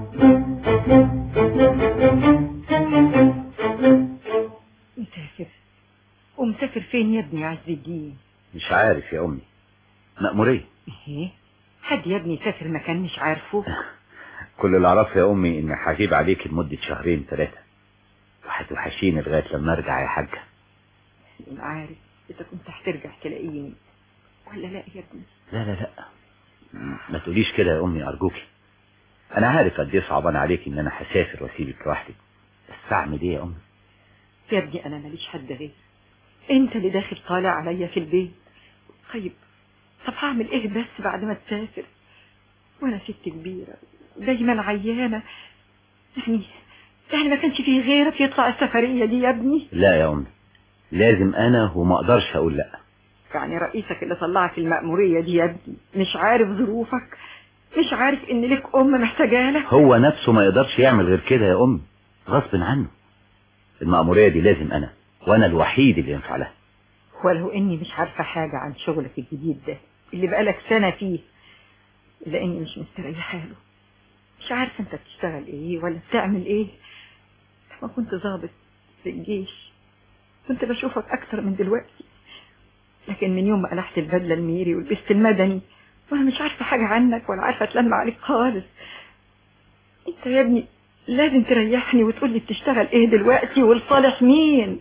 مسافر ومسافر فين يا ابني عز الدين مش عارف يا امي مأمورية ايه حد يا ابني سافر مكان مش عارفه كل اللي اعرفه يا امي اني هجيب عليك لمدة شهرين ثلاثة وهتوحشيني لغاية لما ارجع يا حاجة مين عارف اذا كنت هترجع تلاقيني ولا لا يا ابني لا لا لا ما تقوليش كده يا امي ارجوكي انا عارف قد ايه صعبان عليك ان انا هسافر واسيبك لوحدي بس اعمل ايه يا امي يا ابني انا ماليش حد غير انت اللي داخل طالع عليا في البيت طيب طب هعمل ايه بس بعد ما تسافر وانا ست كبيرة دايما عيانة يعني يعني ما كانش فيه غيرك يطلع السفرية دي يا ابني لا يا امي لازم انا وما اقدرش اقول لا يعني رئيسك اللي طلعك المأمورية دي يا ابني مش عارف ظروفك مش عارف ان لك ام محتاجة لك هو نفسه ما يقدرش يعمل غير كده يا امي غصب عنه المأمورية دي لازم انا وانا الوحيد اللي ينفع لها ولو اني مش عارفة حاجة عن شغلك الجديد ده اللي بقالك سنة فيه الا اني مش مستريحة له مش عارفة انت بتشتغل ايه ولا بتعمل ايه لما كنت ضابط في الجيش كنت بشوفك اكتر من دلوقتي لكن من يوم ما قلعت البدلة الميري ولبست المدني وانا مش عارفة حاجة عنك ولا عارفة اتلم عليك خالص انت يا ابني لازم تريحني وتقول لي بتشتغل ايه دلوقتي والصالح مين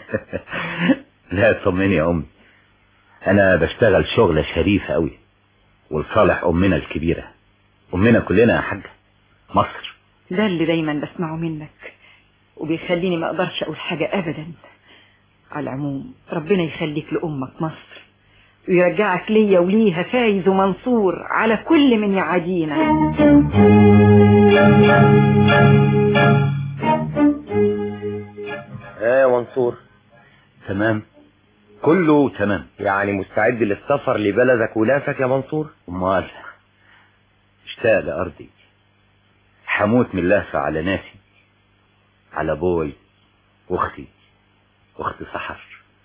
لا طمني يا امي انا بشتغل شغلة شريفة قوي والصالح امنا الكبيرة امنا كلنا يا حاجة مصر ده اللي دايما بسمعه منك وبيخليني ما اقدرش اقول حاجة ابدا على العموم ربنا يخليك لامك مصر ويرجعك ليا وليها فايز ومنصور على كل من يعادينا ايه يا منصور تمام كله تمام يعني مستعد للسفر لبلدك وناسك يا منصور امال اشتاق لارضي حموت من اللهفة على ناسي على ابوي واختي واختي سحر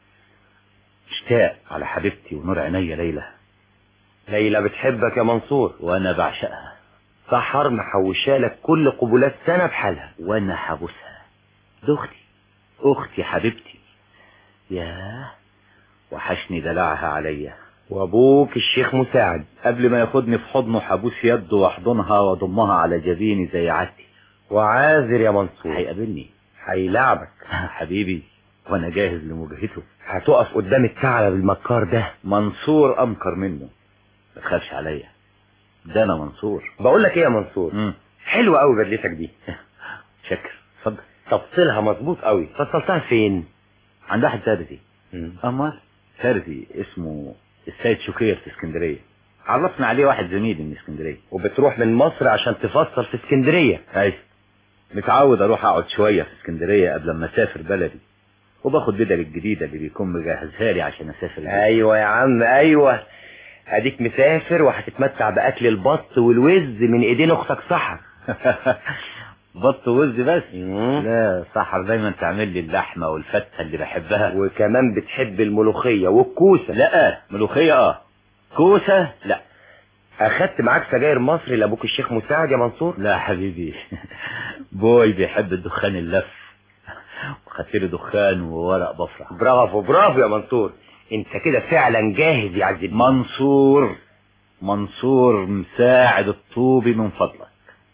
اشتاق على حبيبتي ونور عينيا ليلى ليلى بتحبك يا منصور وانا بعشقها سحر محوشالك كل قبولات سنة بحالها وانا حابسها دي اختي اختي حبيبتي ياه وحشني دلعها عليا وابوك الشيخ مساعد قبل ما ياخدني في حضنه حبوس يده واحضنها واضمها على جبيني زي عادتي وعاذر يا منصور هيقابلني هيلعبك حبيبي وانا جاهز لمواجهته هتقف قدام الثعلب المكار ده منصور امكر منه ما تخافش عليا ده انا منصور بقول لك ايه يا منصور مم. حلوه قوي بدلتك دي شكر اتفضل تفصيلها مظبوط قوي فصلتها فين عند واحد فارسي مم. امال فارسي اسمه السيد شكير في اسكندريه عرفنا عليه واحد زميلي من اسكندريه وبتروح من مصر عشان تفصل في اسكندريه ايوه متعود اروح اقعد شويه في اسكندريه قبل ما اسافر بلدي وباخد بدل الجديده اللي بيكون مجهزها لي عشان اسافر بيها. ايوه يا عم ايوه اديك مسافر وهتتمتع باكل البط والوز من ايدين اختك سحر بط وز بس مم. لا سحر دايما تعمل لي اللحمه والفته اللي بحبها وكمان بتحب الملوخيه والكوسه لا ملوخيه اه كوسه لا اخدت معاك سجاير مصري لابوك الشيخ مساعد يا منصور لا حبيبي بوي بيحب الدخان اللف وخدت له دخان وورق بفرح برافو برافو يا منصور انت كده فعلا جاهز يا عز الدين منصور منصور مساعد الطوبي من فضلك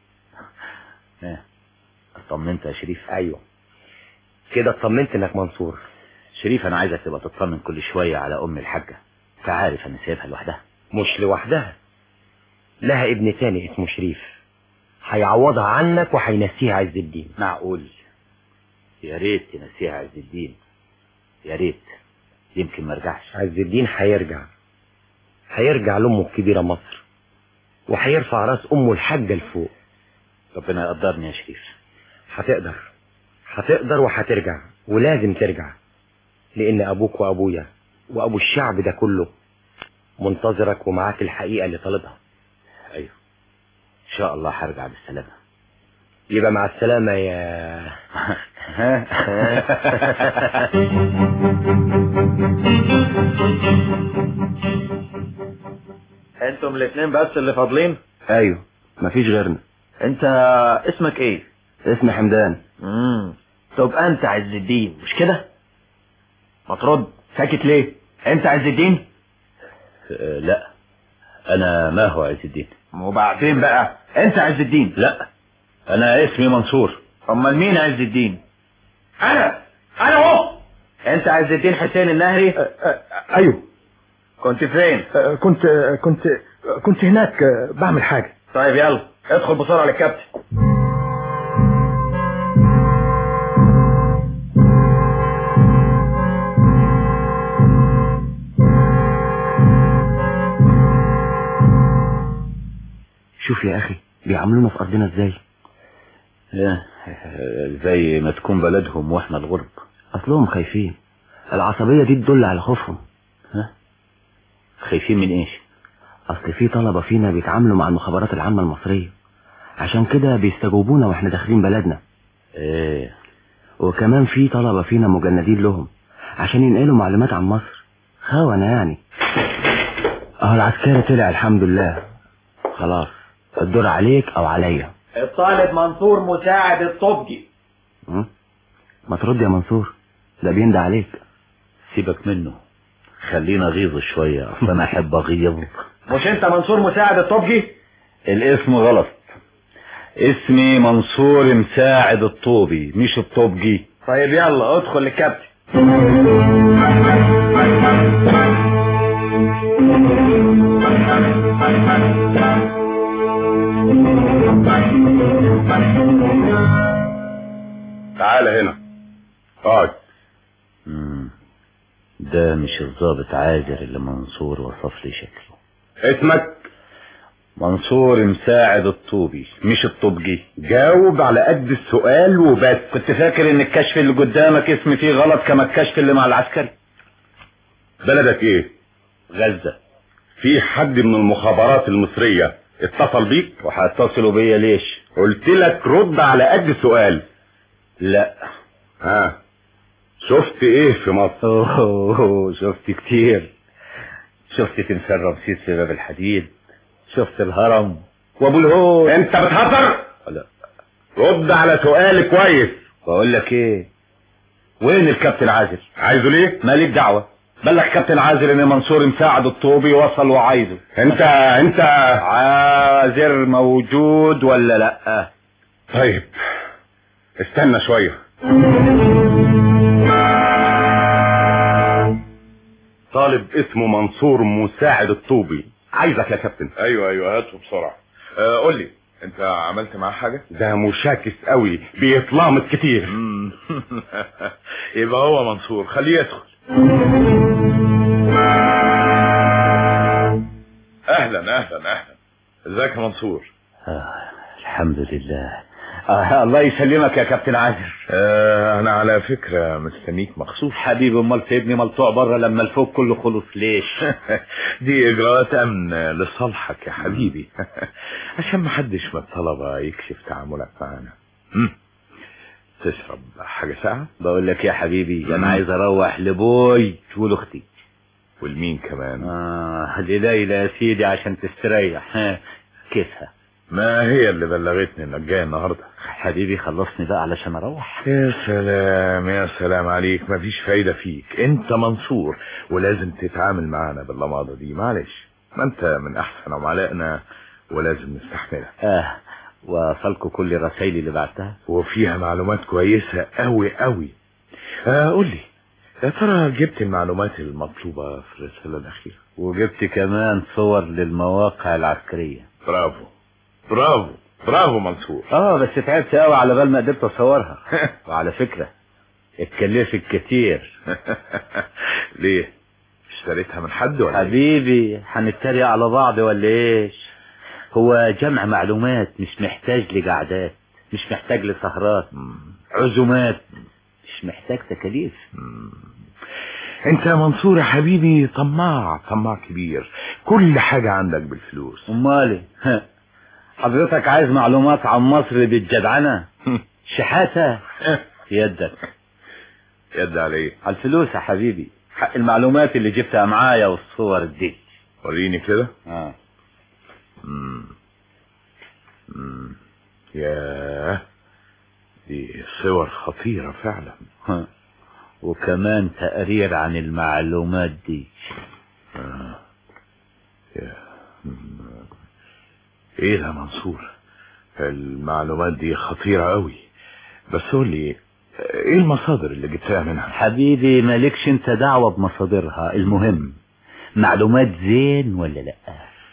ايه اطمنت يا شريف ايوه كده اطمنت انك منصور شريف انا عايزك تبقى تطمن كل شويه على ام الحاجه انت عارف انا سايبها لوحدها مش لوحدها لها ابن تاني اسمه شريف هيعوضها عنك وهينسيها عز الدين معقول يا ريت تنسيها عز الدين يا ريت يمكن ما ارجعش عز الدين هيرجع هيرجع لامه الكبيره مصر وهيرفع راس امه الحاجه لفوق ربنا يقدرني يا شريف هتقدر هتقدر وهترجع ولازم ترجع لان ابوك وابويا وابو الشعب ده كله منتظرك ومعاك الحقيقه اللي طالبها ايوه ان شاء الله هرجع بالسلامه يبقى مع السلامه يا انتم الاثنين بس اللي فاضلين ايوه مفيش غيرنا انت اسمك ايه اسمي حمدان امم تبقى انت عز الدين مش كده ما ترد ساكت ليه انت عز الدين أه لا انا ما هو عز الدين وبعدين بقى انت عز الدين لا انا اسمي منصور امال مين عز الدين انا انا اهو انت عز الدين حسين النهري ايوه كنت فين آه، كنت آه، كنت آه، كنت هناك آه، بعمل حاجة طيب يلا ادخل بسرعه للكابتن شوف يا اخي بيعاملونا في ارضنا ازاي أه، زي ما تكون بلدهم واحنا الغرب اصلهم خايفين العصبيه دي تدل على خوفهم ها خايفين من ايش اصل في طلبه فينا بيتعاملوا مع المخابرات العامه المصريه عشان كده بيستجوبونا واحنا داخلين بلدنا ايه وكمان في طلبه فينا مجندين لهم عشان ينقلوا معلومات عن مصر خونه يعني اهو العسكري طلع الحمد لله خلاص الدور عليك او عليا الطالب منصور مساعد الطبجي م? ما ترد يا منصور ده بيندى عليك سيبك منه خلينا غيظ شوية اصل انا احب اغيظ مش انت منصور مساعد الطبجي الاسم غلط اسمي منصور مساعد الطوبي مش الطوبجي طيب يلا ادخل الكابتن تعال هنا اقعد مم. ده مش الضابط عاجر اللي منصور وصف لي شكله اسمك منصور مساعد الطوبي مش الطوبجي جاوب على قد السؤال وبس كنت فاكر ان الكشف اللي قدامك اسمي فيه غلط كما الكشف اللي مع العسكري بلدك ايه غزة في حد من المخابرات المصرية اتصل بيك وهيتصلوا بيا ليش قلت لك رد على قد السؤال لا ها شفت ايه في مصر أوه شفت كتير شفت تمثال رمسيس في باب الحديد شفت الهرم وابو الهول انت بتهزر لا رد على سؤالي كويس بقول لك ايه وين الكابتن عازل عايزه ليه مالك دعوة بلغ كابتن عازل ان منصور مساعد الطوبي وصل وعايزه انت انت عازر موجود ولا لا طيب استنى شوية طالب اسمه منصور مساعد الطوبي عايزك يا كابتن ايوه ايوه هاته بسرعة آه قول لي انت عملت معاه حاجة ده مشاكس قوي بيتلامط كتير يبقى هو منصور خليه يدخل اهلا اهلا اهلا ازيك يا منصور آه الحمد لله آه الله يسلمك يا كابتن عازر آه انا على فكرة مستنيك مخصوص حبيبي امال سيبني ملطوع بره لما الفوق كله خلص ليش دي اجراءات امن لصالحك يا حبيبي عشان محدش من الطلبة يكشف تعاملك معانا مم. تشرب حاجة ساعة بقول لك يا حبيبي انا عايز اروح لبوي ولاختي والمين كمان اه لليلى يا سيدي عشان تستريح ها كيفها ما هي اللي بلغتني انك جاي النهارده حبيبي خلصني بقى علشان اروح يا سلام يا سلام عليك مفيش فايدة فيك انت منصور ولازم تتعامل معانا باللماضة دي معلش ما انت من احسن عملائنا ولازم نستحملها اه وصلكوا كل الرسائل اللي بعتها وفيها معلومات كويسة قوي قوي آه قول لي يا ترى جبت المعلومات المطلوبة في الرسالة الأخيرة وجبت كمان صور للمواقع العسكرية برافو برافو برافو منصور اه بس تعبت قوي على بال ما قدرت اصورها وعلى فكرة اتكلفت كتير ليه اشتريتها من حد ولا إيه؟ حبيبي هنتريق على بعض ولا ايش هو جمع معلومات مش محتاج لقعدات مش محتاج لسهرات عزومات مش محتاج تكاليف انت يا منصور يا حبيبي طماع طماع كبير كل حاجة عندك بالفلوس امالي ها. حضرتك عايز معلومات عن مصر بالجدعنة شحاتة يدك يد عليه على الفلوس يا حبيبي حق المعلومات اللي جبتها معايا والصور دي وريني كده اه مم. مم. ياه دي صور خطيرة فعلا ها. وكمان تقرير عن المعلومات دي آه. يا. مم. ايه ده يا منصور المعلومات دي خطيرة قوي بس قول لي ايه المصادر اللي جبتها منها حبيبي مالكش انت دعوة بمصادرها المهم معلومات زين ولا لا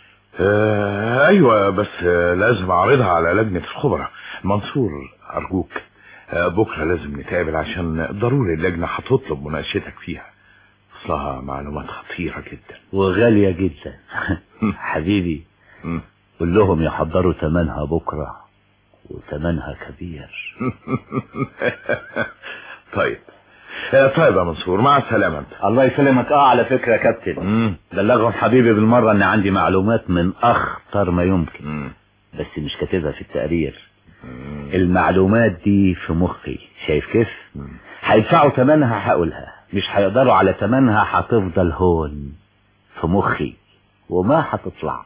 آه ايوه بس آه لازم اعرضها على لجنة الخبراء منصور ارجوك آه بكرة لازم نتقابل عشان ضروري اللجنة هتطلب مناقشتك فيها اصلها معلومات خطيرة جدا وغالية جدا حبيبي مم. قول لهم يحضروا تمنها بكرة وتمنها كبير طيب آه طيب يا منصور مع السلامة انت الله يسلمك اه على فكرة يا كابتن مم. بلغهم حبيبي بالمرة ان عندي معلومات من اخطر ما يمكن مم. بس مش كاتبها في التقرير مم. المعلومات دي في مخي شايف كيف مم. هيدفعوا تمنها هقولها مش هيقدروا على تمنها هتفضل هون في مخي وما هتطلع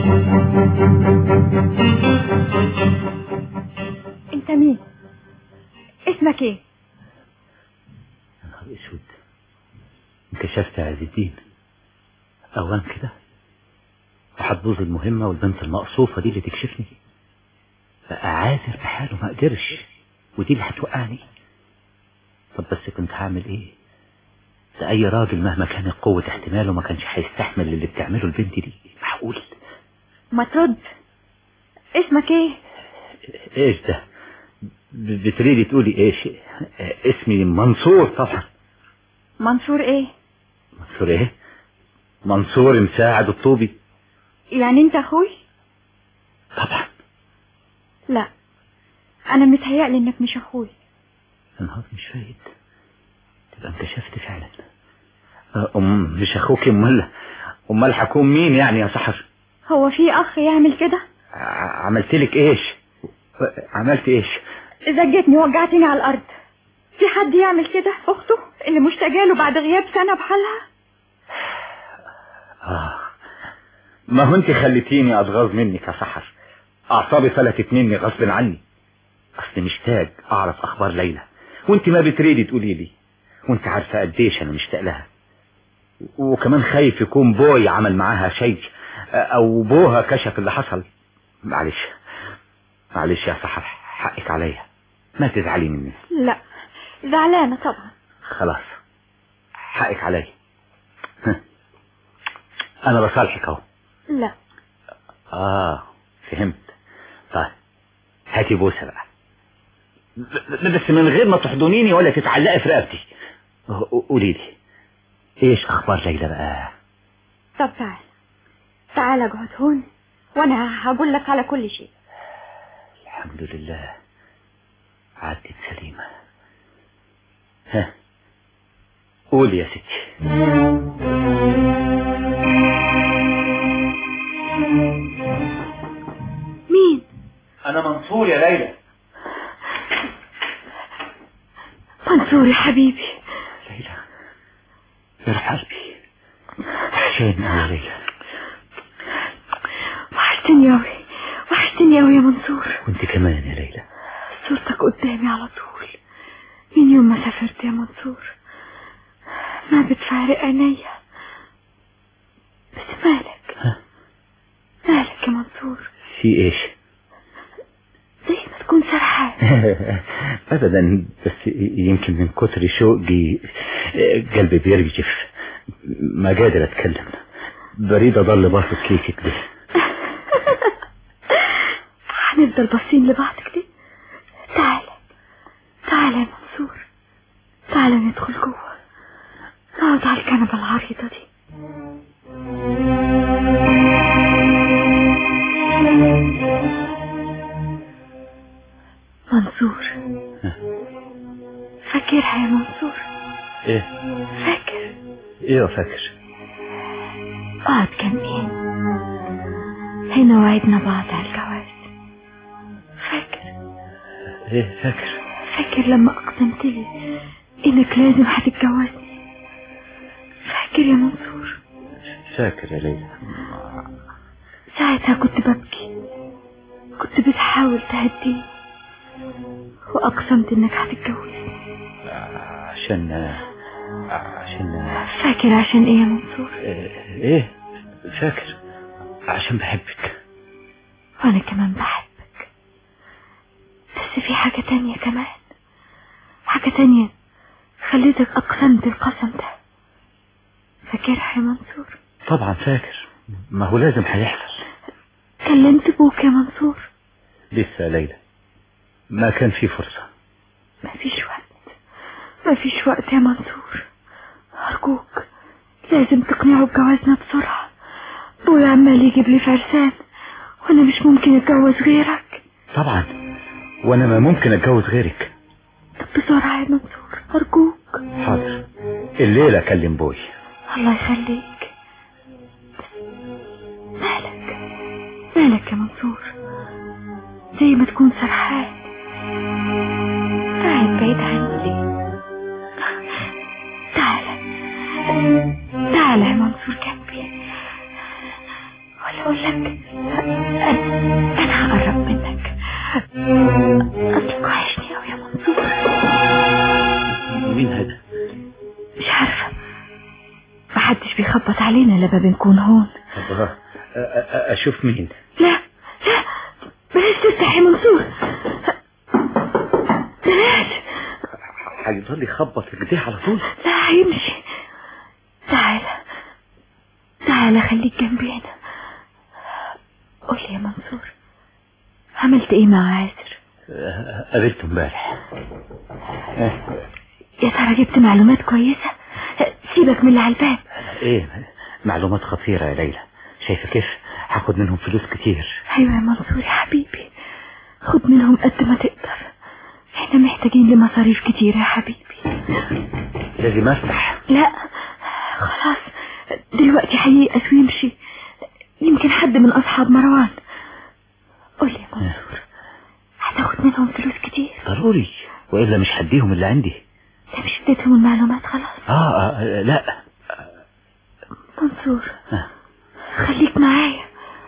انت مين اسمك ايه يا نهار اسود انكشفت يا عز الدين اوان كده وهتبوظ المهمة والبنت المقصوفة دي اللي تكشفني بقى عازر في حاله ما قدرش ودي اللي هتوقعني طب بس كنت هعمل ايه ده اي راجل مهما كانت قوة احتماله ما كانش هيستحمل اللي بتعمله البنت دي معقول ما ترد اسمك ايه ايش ده ب- بتريدي تقولي ايش اه، اسمي منصور طبعا منصور ايه منصور ايه منصور مساعد الطوبي يعني انت اخوي طبعا لا انا متهيألي انك مش اخوي النهار مش فايت تبقى انكشفت فعلا اه، ام مش اخوك امال امال هكون مين يعني يا سحر هو في اخ يعمل كده ع- عملت لك ايش عملت ايش زجتني وجعتني على الارض في حد يعمل كده اخته اللي مشتاقه له بعد غياب سنه بحالها آه. ما هو انت خليتيني اتغاظ منك يا سحر اعصابي فلتت مني غصب عني اصل مشتاق اعرف اخبار ليلى وانت ما بتريدي تقولي لي وانت عارفه قديش انا مشتاق لها وكمان خايف يكون بوي عمل معاها شيء او بوها كشف اللي حصل معلش معلش يا سحر حقك عليا ما تزعلي مني لا زعلانه طبعا خلاص حقك عليا انا بصالحك اهو لا اه فهمت طيب هاتي بوسه بقى ب- بس من غير ما تحضنيني ولا تتعلقي في رقبتي ق- قولي لي ايش اخبار ليلى بقى طب تعال تعال اقعد هون وانا هقول لك على كل شيء الحمد لله عدت سليمة ها قولي يا ستي مين انا منصور يا ليلى منصور يا حبيبي ليلى يروح قلبي وحشاني أوي يا ليلى وحشتني اوي وحشتني اوي يا منصور وانت كمان يا ليلى صورتك قدامي على طول من يوم ما سافرت يا منصور ما بتفارق عينيا بس مالك ها؟ مالك يا منصور في ايش زي ما تكون سرحان ابدا بس يمكن من كتر شوقي قلبي بيرجف ما قادر اتكلم بريد اضل باصص ليك كده هنفضل باصين لبعض كده تعال تعال يا منصور تعال ندخل جوه نقعد على الكنبة العريضة دي منصور فاكرها يا منصور ايه فاكر ايه فاكر اقعد جنبي هنا وعدنا بعض على الجواز فاكر ايه فاكر فاكر لما اقسمت لي انك لازم هتتجوزني فاكر يا منصور فاكر يا ليلى ساعتها كنت ببكي كنت بتحاول تهديني واقسمت انك هتتجوزني عشان عشان فاكر عشان ايه يا منصور ايه فاكر عشان بحبك وانا كمان بحبك بس في حاجة تانية كمان حاجة تانية خليتك اقسمت القسم ده فاكرها يا منصور طبعا فاكر ما هو لازم هيحصل كلمت ابوك يا منصور لسه يا ليلى ما كان في فرصة مفيش وقت مفيش وقت يا منصور أرجوك لازم تقنعه بجوازنا بسرعة ابويا عمال يجيب لي فرسان وانا مش ممكن اتجوز غيرك طبعا وانا ما ممكن اتجوز غيرك طب بسرعة يا منصور أرجوك حاضر الليلة اكلم بوي الله يخليك مالك مالك يا منصور زي ما تكون سرحان قاعد بعيد عني ليه تعالى تعالى يا منصور جنبي ولا اقول لك انا انا هقرب منك اصلك وحشني قوي يا منصور مين هذا مش عارفه محدش بيخبط علينا لما بنكون هون طب أ- أ- اشوف مين لا لا بلاش تفتح يا منصور بلاش هيفضل يخبط كده على طول لا هيمشي تعال تعال خليك جنبي هنا قول لي يا منصور عملت ايه مع عازر قابلته امبارح يا ترى جبت معلومات كويسة سيبك من اللي على الباب ايه معلومات خطيرة يا ليلى شايفة كيف هاخد منهم فلوس كتير ايوه يا منصور يا حبيبي خد منهم قد ما تقدر احنا محتاجين لمصاريف كتير يا حبيبي لازم افتح لا خلاص دلوقتي هييأس ويمشي يمكن حد من اصحاب مروان قول لي يا منصور هتاخد منهم فلوس كتير ضروري والا مش هديهم اللي عندي انت مش اديتهم المعلومات خلاص اه, آه لا منصور آه. خليك معايا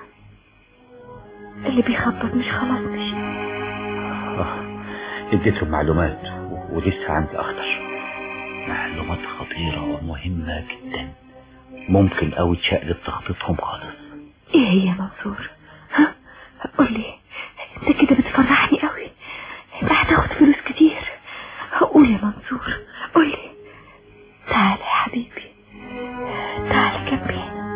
اللي بيخطط مش خلاص مش آه. اديتهم معلومات و- ولسه عندي اخطر معلومات خطيرة ومهمة جدا ممكن اوي تشقلب تخطيطهم خالص ايه هي يا منصور ها قول لي انت كده بتفرحني قوي انت هتاخد فلوس كتير قول يا منصور قول لي تعال يا حبيبي تعال جنبي هنا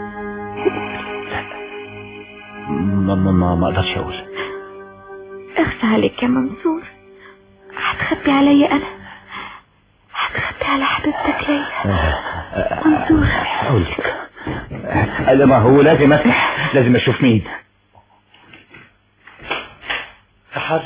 ما ما ما, ما اقدرش اقول اخفى عليك يا منصور هتخبي عليا انا هتخبي على حبيبتك ليلى منصور اقول لك لا ما هو لازم افتح لازم اشوف مين سحر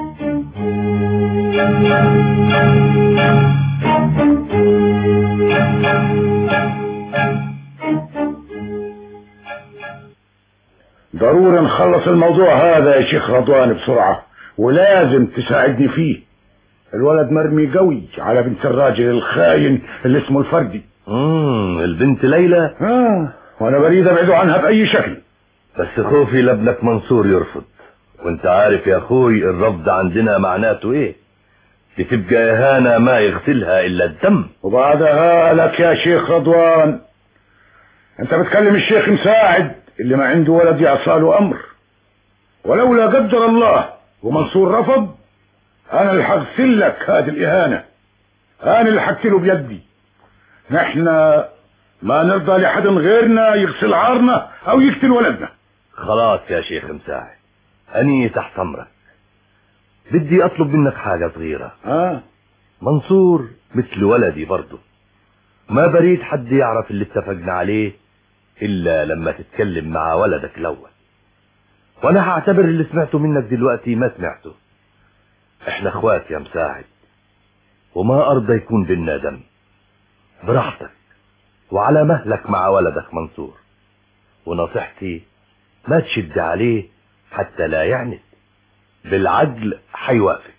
ضروري نخلص الموضوع هذا يا شيخ رضوان بسرعة ولازم تساعدني فيه الولد مرمي قوي على بنت الراجل الخاين اللي اسمه الفردي امم البنت ليلى اه وانا بريد ابعده عنها باي شكل بس خوفي لابنك منصور يرفض وانت عارف يا اخوي الرفض عندنا معناته ايه بتبقى اهانة ما يغسلها الا الدم وبعدها لك يا شيخ رضوان انت بتكلم الشيخ مساعد اللي ما عنده ولد يعصاله امر ولولا قدر الله ومنصور رفض انا اللي هغسل لك هذه الاهانة انا اللي هقتله بيدي نحن ما نرضى لحد غيرنا يغسل عارنا او يقتل ولدنا خلاص يا شيخ مساعد اني تحت امرك بدي اطلب منك حاجة صغيرة اه منصور مثل ولدي برضه ما بريد حد يعرف اللي اتفقنا عليه الا لما تتكلم مع ولدك الاول وانا هعتبر اللي سمعته منك دلوقتي ما سمعته احنا اخوات يا مساعد وما ارضى يكون بينا دم براحتك وعلى مهلك مع ولدك منصور ونصيحتي ما تشد عليه حتى لا يعند بالعدل حيوافق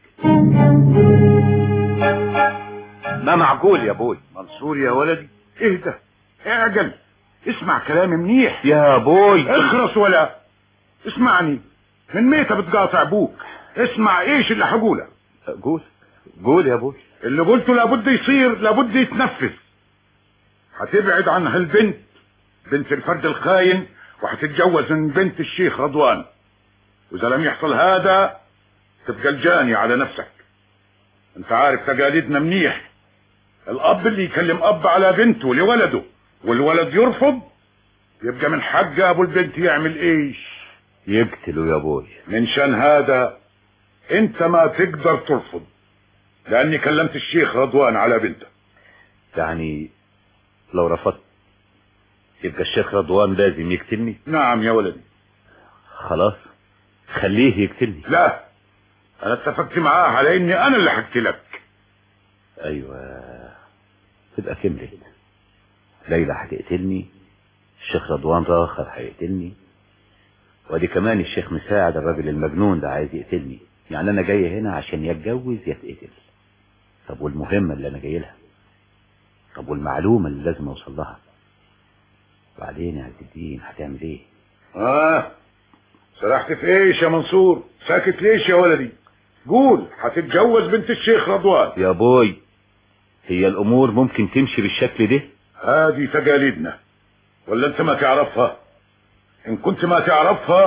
ما معقول يا ابوي منصور يا ولدي اهدى اعجل اسمع كلامي منيح يا بوي اخرس ولا اسمعني من ميتة بتقاطع ابوك اسمع ايش اللي هقوله قول قول يا بوي اللي قلته لابد يصير لابد يتنفذ هتبعد عن هالبنت بنت الفرد الخاين وهتتجوز من بنت الشيخ رضوان واذا لم يحصل هذا تبقى الجاني على نفسك انت عارف تقاليدنا منيح الاب اللي يكلم اب على بنته لولده والولد يرفض يبقى من حق ابو البنت يعمل ايش يقتلوا يا بوي من شان هذا انت ما تقدر ترفض لاني كلمت الشيخ رضوان على بنته يعني لو رفضت يبقى الشيخ رضوان لازم يقتلني نعم يا ولدي خلاص خليه يقتلني لا انا اتفقت معاه على اني انا اللي هقتلك ايوه تبقى كملت ليلى هتقتلني الشيخ رضوان راخر هيقتلني وادي كمان الشيخ مساعد الراجل المجنون ده عايز يقتلني يعني انا جاي هنا عشان يتجوز يتقتل طب والمهمة اللي انا جاي لها طب والمعلومة اللي لازم اوصل لها وبعدين يا عز الدين هتعمل ايه اه سرحت في ايش يا منصور ساكت ليش يا ولدي قول هتتجوز بنت الشيخ رضوان يا بوي هي الامور ممكن تمشي بالشكل ده هذه تقاليدنا ولا انت ما تعرفها ان كنت ما تعرفها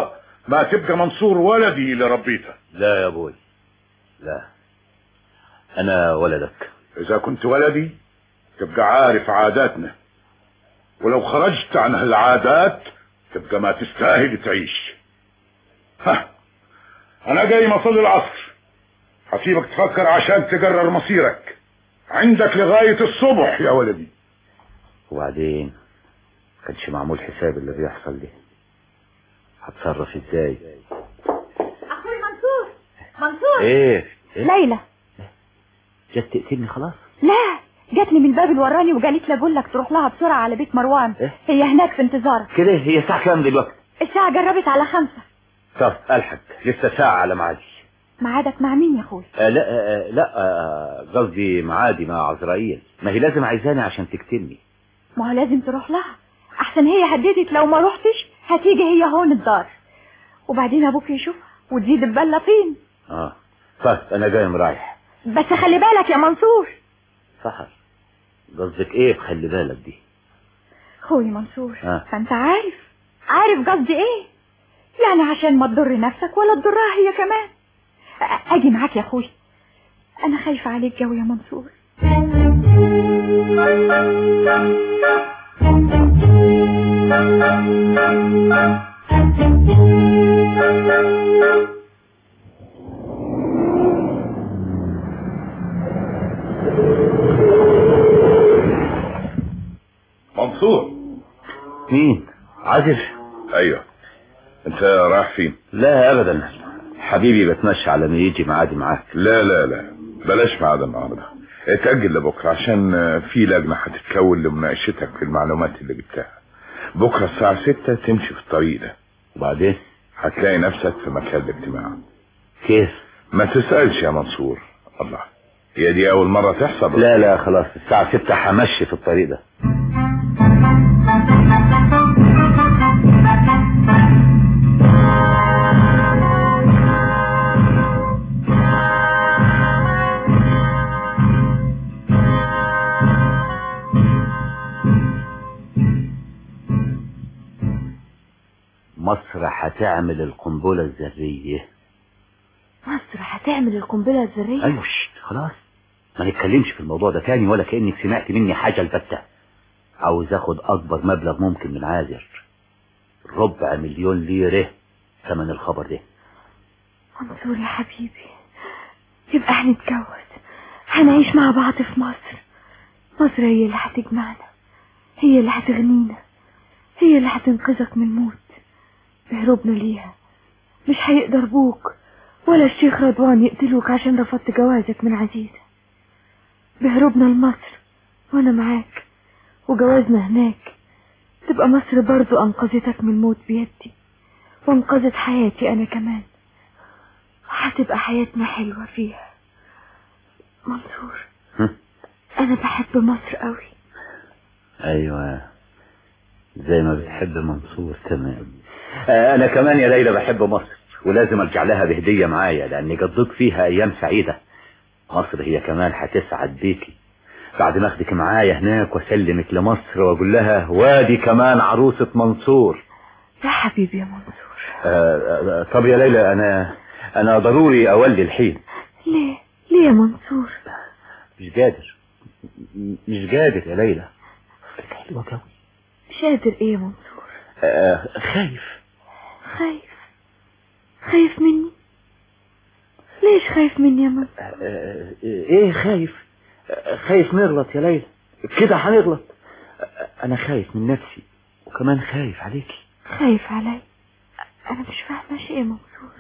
ما تبقى منصور ولدي اللي ربيته لا يا ابوي لا انا ولدك اذا كنت ولدي تبقى عارف عاداتنا ولو خرجت عن هالعادات تبقى ما تستاهل تعيش ها انا جاي مصلي العصر هسيبك تفكر عشان تقرر مصيرك عندك لغاية الصبح يا ولدي وبعدين كانش معمول حساب اللي بيحصل ده هتصرف ازاي اخوي منصور منصور ايه إيه؟ ليلى جت تقتلني خلاص لا جاتني من الباب الوراني وقالت لي اقول لك تروح لها بسرعه على بيت مروان إيه؟ هي هناك في انتظارك كده هي الساعة كام دلوقتي الساعه جربت على خمسة طب الحق لسه ساعة على ميعادي ميعادك مع مين يا اخوي آه لا آه لا آه، قصدي معادي مع عزرائيل ما هي لازم عايزاني عشان تقتلني ما هو لازم تروح لها احسن هي هددت لو ما روحتش هتيجي هي هون الدار وبعدين ابوك يشوفها وتزيد البله طين اه طيب انا جاي رايح بس خلي بالك يا منصور سحر قصدك ايه خلي بالك دي اخوي منصور آه. فانت عارف عارف قصدي ايه يعني عشان ما تضر نفسك ولا تضرها هي كمان أ- اجي معاك يا اخوي انا خايفه عليك جو يا منصور منصور مين عازف ايوه انت رايح فين لا ابدا حبيبي بتمشى على ما يجي معادي معاك لا لا لا بلاش ميعاد النهارده اتأجل لبكرة عشان في لجنة هتتكون لمناقشتك في المعلومات اللي جبتها بكرة الساعة ستة تمشي في الطريق ده وبعدين هتلاقي نفسك في مكان الاجتماع كيف ما تسألش يا منصور الله هي دي أول مرة تحصل لا لا خلاص الساعة ستة همشي في الطريق ده مصر هتعمل القنبلة الذرية مصر هتعمل القنبله الذريه ايوه شت، خلاص ما نتكلمش في الموضوع ده تاني ولا كأنك سمعت مني حاجة البتة عاوز اخد اكبر مبلغ ممكن من عازر ربع مليون ليرة ثمن الخبر ده منصور يا حبيبي يبقى هنتجوز هنعيش مع بعض في مصر مصر هي اللي هتجمعنا هي اللي هتغنينا هي اللي هتنقذك من الموت بهربنا ليها مش هيقدر بوك ولا الشيخ رضوان يقتلوك عشان رفضت جوازك من عزيزة بهربنا لمصر وانا معاك وجوازنا هناك تبقى مصر برضو انقذتك من الموت بيدي وانقذت حياتي انا كمان هتبقى حياتنا حلوة فيها منصور هم؟ انا بحب مصر قوي ايوه زي ما بتحب منصور تمام آه، انا كمان يا ليلى بحب مصر ولازم ارجع لها بهدية معايا لاني قضيت فيها ايام سعيدة مصر هي كمان هتسعد بيكي بعد ما اخدك معايا هناك واسلمك لمصر واقول لها وادي كمان عروسة منصور يا حبيبي يا منصور آه، آه، طب يا ليلى انا انا ضروري اولي الحين ليه ليه يا منصور مش قادر م- مش قادر يا ليلى فكرة حلوة قوي مش قادر ايه يا منصور آه، خايف خايف خايف مني ليش خايف مني يا منصور آه، ايه خايف آه، خايف نغلط يا ليلى كده هنغلط آه، انا خايف من نفسي وكمان خايف عليكي خايف علي انا مش فاهمة شيء يا منصور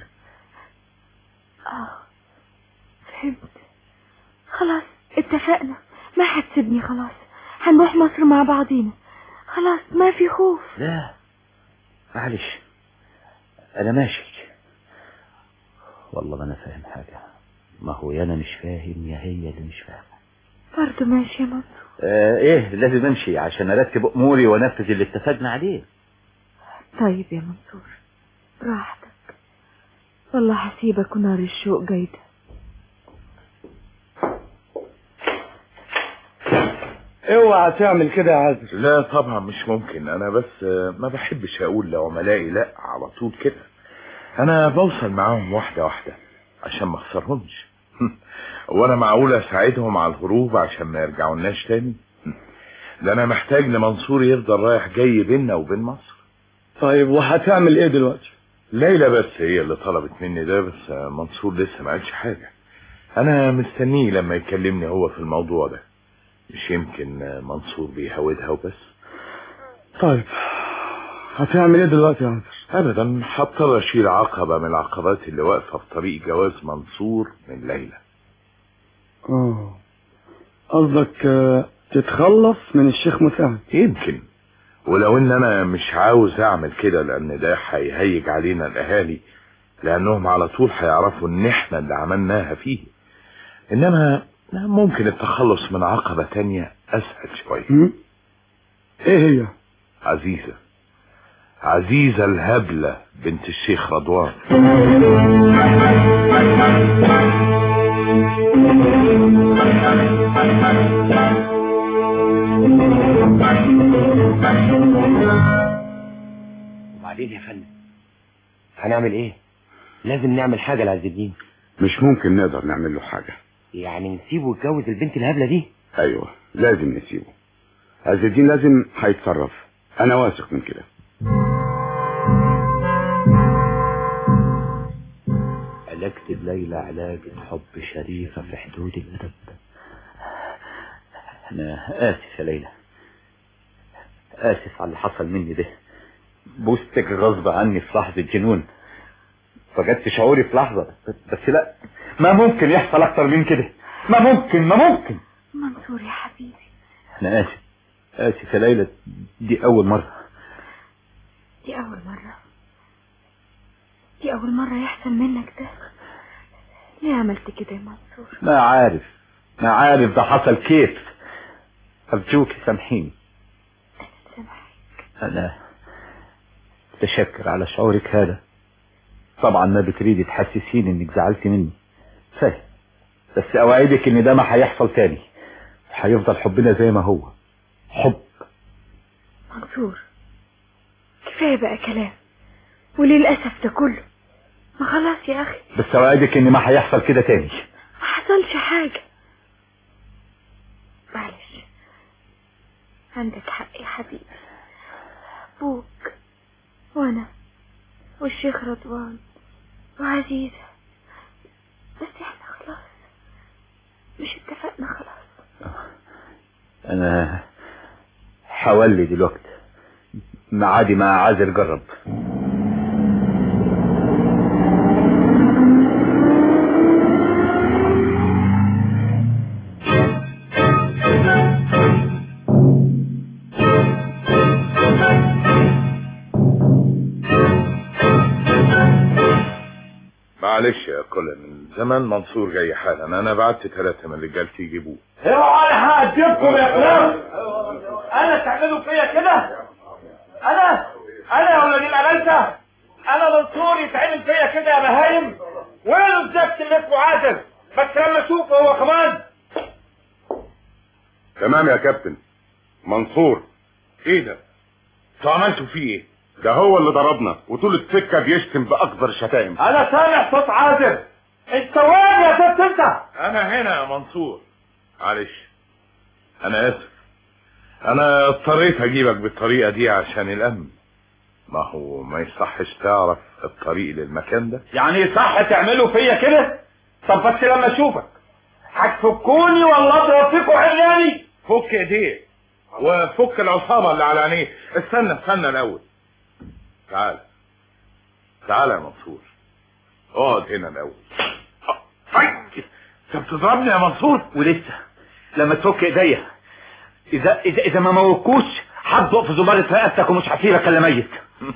اه فهمت خلاص اتفقنا ما هتسيبني خلاص هنروح مصر مع بعضينا خلاص ما في خوف لا معلش انا ماشي والله ما انا فاهم حاجة ما هو يا انا مش فاهم يا هي اللي مش فاهمة برضه ماشي يا منصور آه ايه لازم امشي عشان ارتب اموري وانفذ اللي اتفقنا عليه طيب يا منصور براحتك والله هسيبك ونار الشوق جايدة اوعى تعمل كده يا عزر لا طبعا مش ممكن انا بس آه، ما بحبش اقول لعملائي لا على طول كده انا بوصل معاهم واحدة واحدة عشان ما اخسرهمش وانا معقول اساعدهم على الهروب عشان ما يرجعوناش تاني ده انا محتاج لمنصور يفضل رايح جاي بينا وبين مصر طيب وهتعمل ايه دلوقتي ليلى بس هي اللي طلبت مني ده بس منصور لسه ما قالش حاجة انا مستنيه لما يكلمني هو في الموضوع ده مش يمكن منصور بيهودها وبس طيب هتعمل ايه دلوقتي يا عنتر ابدا هضطر اشيل عقبة من العقبات اللي واقفة في طريق جواز منصور من ليلى اه قصدك آه، تتخلص من الشيخ مساعد يمكن ولو ان انا مش عاوز اعمل كده لان ده هيهيج علينا الاهالي لانهم على طول هيعرفوا ان احنا اللي عملناها فيه انما ممكن التخلص من عقبة تانية اسهل شوية م? ايه هي عزيزة عزيزة الهبلة بنت الشيخ رضوان وبعدين يا فندم هنعمل ايه لازم نعمل حاجة لعز الدين مش ممكن نقدر نعمل له حاجة يعني نسيبه يتجوز البنت الهبلة دي ايوه لازم نسيبه عز الدين لازم هيتصرف انا واثق من كده علاجت بليلى علاجة حب شريفة في حدود الأدب أنا آسف يا ليلى آسف على اللي حصل مني ده بوستك غصب عني في لحظة جنون فقدت شعوري في لحظة بس لا ما ممكن يحصل أكتر من كده ما ممكن ما ممكن منصور يا حبيبي أنا آسف آسف يا ليلى دي أول مرة دي أول مرة دي أول مرة يحصل منك ده ليه عملت كده يا منصور ما عارف ما عارف ده حصل كيف أرجوك سامحيني أنا أتشكر على شعورك هذا طبعا ما بتريدي تحسسيني إنك زعلتي مني فاهم بس أوعدك إن ده ما هيحصل تاني هيفضل حبنا زي ما هو حب منصور كفاية بقى كلام وللأسف ده كله ما خلاص يا أخي بس أوعدك إن ما هيحصل كده تاني ما حصلش حاجة معلش عندك حق يا حبيبي أبوك وأنا والشيخ رضوان وعزيزة بس احنا خلاص مش اتفقنا خلاص أنا حولي دلوقتي معادي مع عازر جرب معلش يا كل من زمان منصور جاي حالا انا بعت ثلاثة من رجالتي يجيبوه اوعى انا هعجبكم يا كلام انا تعملوا فيا كده انا انا يا ولاد الانسه انا منصور يتعمل فيا كده يا بهايم وين الزفت اللي اسمه عادل بس لما اشوفه هو كمان تمام يا كابتن منصور ايه ده انتوا عملتوا فيه ايه ده هو اللي ضربنا وطول السكه بيشتم باكبر شتائم انا سامع صوت عادل انت وين يا ست انت انا هنا يا منصور معلش انا اسف انا اضطريت اجيبك بالطريقة دي عشان الامن ما هو ما يصحش تعرف الطريق للمكان ده يعني صح تعملوا فيا كده طب بس لما اشوفك هتفكوني ولا اضرب فيكوا عياني فك ايديه وفك العصابة اللي على عينيه استنى استنى الاول تعال تعال يا منصور اقعد هنا الاول انت بتضربني يا منصور ولسه لما تفك ايديا اذا اذا اذا ما موكوش هبدأ في زبالة رقبتك ومش هسيبك الا ميت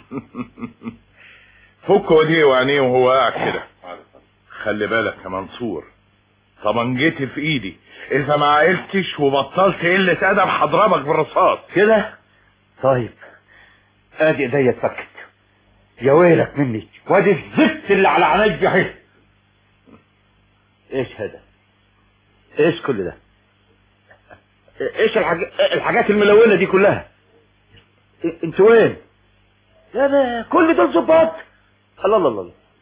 فك ايديه وعينيه وهو قاعد كده خلي بالك يا منصور طبنجتي في ايدي اذا ما عقلتش وبطلت قلة ادب هضربك بالرصاص كده طيب ادي ايديا اتفكت يا ويلك مني وادي الزفت اللي على عينيك اهي ايش هذا ايش كل ده ايش الحاج... الحاجات الملونة دي كلها إ- انت وين يا ده كل دول ظباط الله الله الله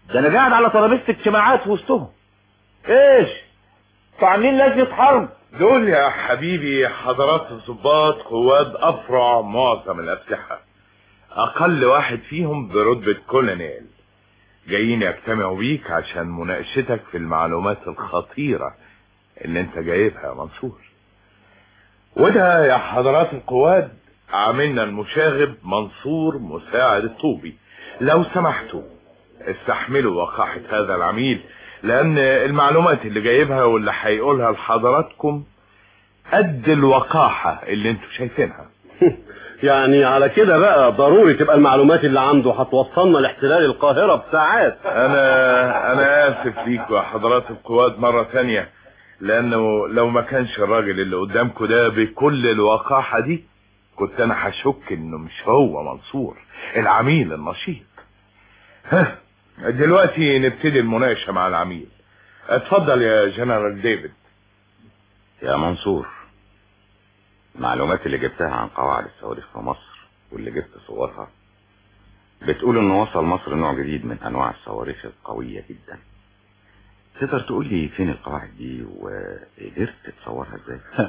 ده انا قاعد على ترابيزه اجتماعات في وسطهم ايش انتوا عاملين لجنه حرب دول يا حبيبي حضرات الضباط قواد افرع معظم الاسلحه اقل واحد فيهم برتبه كولونيل جايين يجتمعوا بيك عشان مناقشتك في المعلومات الخطيره اللي انت جايبها يا منصور وده يا حضرات القواد عاملنا المشاغب منصور مساعد الطوبي لو سمحتوا استحملوا وقاحة هذا العميل لان المعلومات اللي جايبها واللي هيقولها لحضراتكم قد الوقاحة اللي انتوا شايفينها يعني على كده بقى ضروري تبقى المعلومات اللي عنده هتوصلنا لاحتلال القاهرة بساعات انا انا اسف ليكوا يا حضرات القواد مرة تانية لانه لو ما كانش الراجل اللي قدامكم ده بكل الوقاحة دي كنت انا هشك انه مش هو منصور العميل النشيط ها دلوقتي نبتدي المناقشة مع العميل اتفضل يا جنرال ديفيد يا منصور المعلومات اللي جبتها عن قواعد الصواريخ في مصر واللي جبت صورها بتقول انه وصل مصر نوع جديد من انواع الصواريخ القوية جدا تقدر تقول لي فين القواعد دي وقدرت تصورها ازاي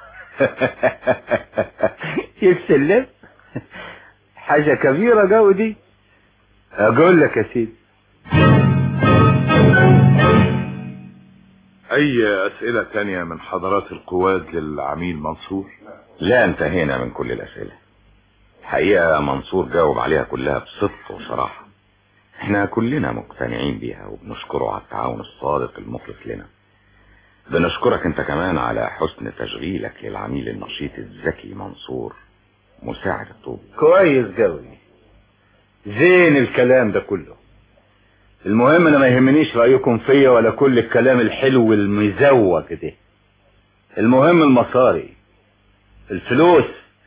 يسلم حاجة كبيرة جو دي اقول لك يا سيدي اي اسئلة تانية من حضرات القواد للعميل منصور لا انتهينا من كل الاسئلة الحقيقة منصور جاوب عليها كلها بصدق وصراحة احنا كلنا مقتنعين بيها وبنشكره على التعاون الصادق المخلص لنا بنشكرك انت كمان على حسن تشغيلك للعميل النشيط الذكي منصور مساعد الطوب كويس قوي زين الكلام ده كله المهم انا ما يهمنيش رايكم فيا ولا كل الكلام الحلو المزوق ده المهم المصاري الفلوس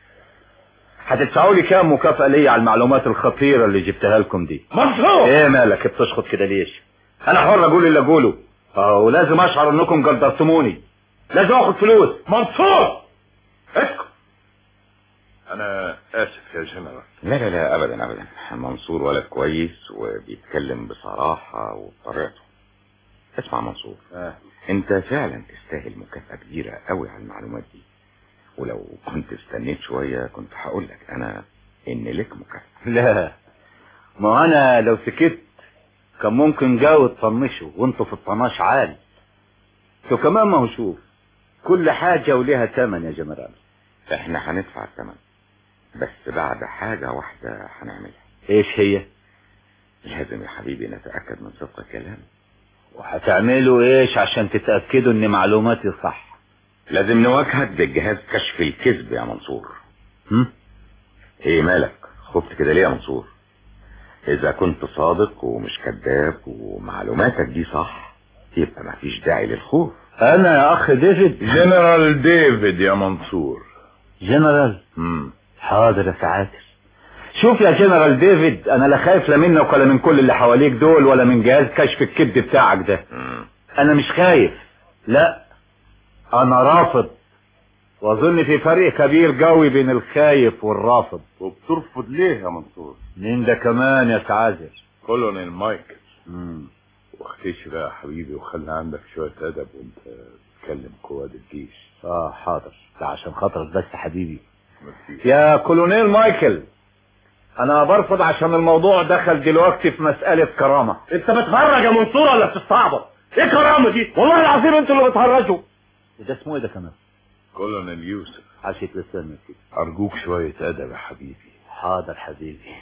هتدفعوا لي كام مكافأة ليا على المعلومات الخطيرة اللي جبتها لكم دي منصور ايه مالك بتشخط كده ليش انا حر اقول اللي اقوله اه ولازم اشعر انكم قدرتموني لازم اخد فلوس منصور اسكت انا اسف يا جنرال لا لا لا ابدا ابدا منصور ولد كويس وبيتكلم بصراحة وبطريقته اسمع منصور آه. انت فعلا تستاهل مكافأة كبيرة قوي على المعلومات دي ولو كنت استنيت شوية كنت هقول لك انا ان لك مكافأة لا ما انا لو سكت كان ممكن جاوا تطنشوا وانتوا في الطناش عالي انتوا كمان ما هو شوف كل حاجة وليها ثمن يا جنرال احنا هندفع الثمن بس بعد حاجة واحدة هنعملها ايش هي لازم يا حبيبي نتأكد من صدق الكلام وهتعملوا ايش عشان تتأكدوا ان معلوماتي صح لازم نواجهك بجهاز كشف الكذب يا منصور هم؟ ايه مالك خفت كده ليه يا منصور اذا كنت صادق ومش كذاب ومعلوماتك دي صح يبقى مفيش داعي للخوف انا يا اخ ديفيد جنرال ديفيد يا منصور جنرال مم. حاضر يا سعاتر شوف يا جنرال ديفيد انا لا خايف لا منك ولا من كل اللي حواليك دول ولا من جهاز كشف الكذب بتاعك ده مم. انا مش خايف لا انا رافض واظن في فرق كبير قوي بين الخايف والرافض وبترفض ليه يا منصور مين ده كمان يا سعازر كولونيل مايكل مم. واختشي بقى يا حبيبي وخلي عندك شوية أدب وانت بتكلم قواد الجيش اه حاضر ده عشان خاطرك بس حبيبي ميرسي. يا كولونيل مايكل انا برفض عشان الموضوع دخل دلوقتي في مسألة كرامة انت بتهرج يا منصور ولا بتستعبط ايه الكرامة دي والله العظيم انتوا اللي بتهرجوا وده اسمه ايه ده كمان كولونيل يوسف عشية لسان يا سيدي أرجوك شوية أدب يا حبيبي حاضر حبيبي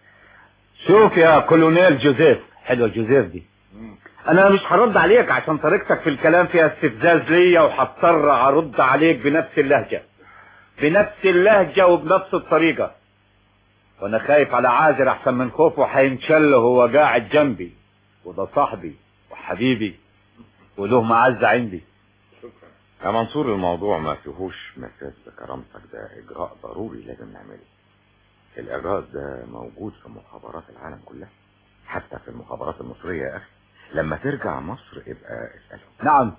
شوف يا كولونيل جوزيف حلوة جوزيف دي انا مش هرد عليك عشان طريقتك في الكلام فيها استفزاز ليا وهضطر ارد عليك بنفس اللهجة بنفس اللهجة وبنفس الطريقة وانا خايف على عازر احسن من خوفه هينشل وهو قاعد جنبي وده صاحبي وحبيبي وله معزة عندي يا منصور الموضوع ما فيهوش مساس بكرامتك ده اجراء ضروري لازم نعمله الاجراء ده موجود في مخابرات العالم كلها حتى في المخابرات المصرية يا اخي لما ترجع مصر ابقى اسألهم نعم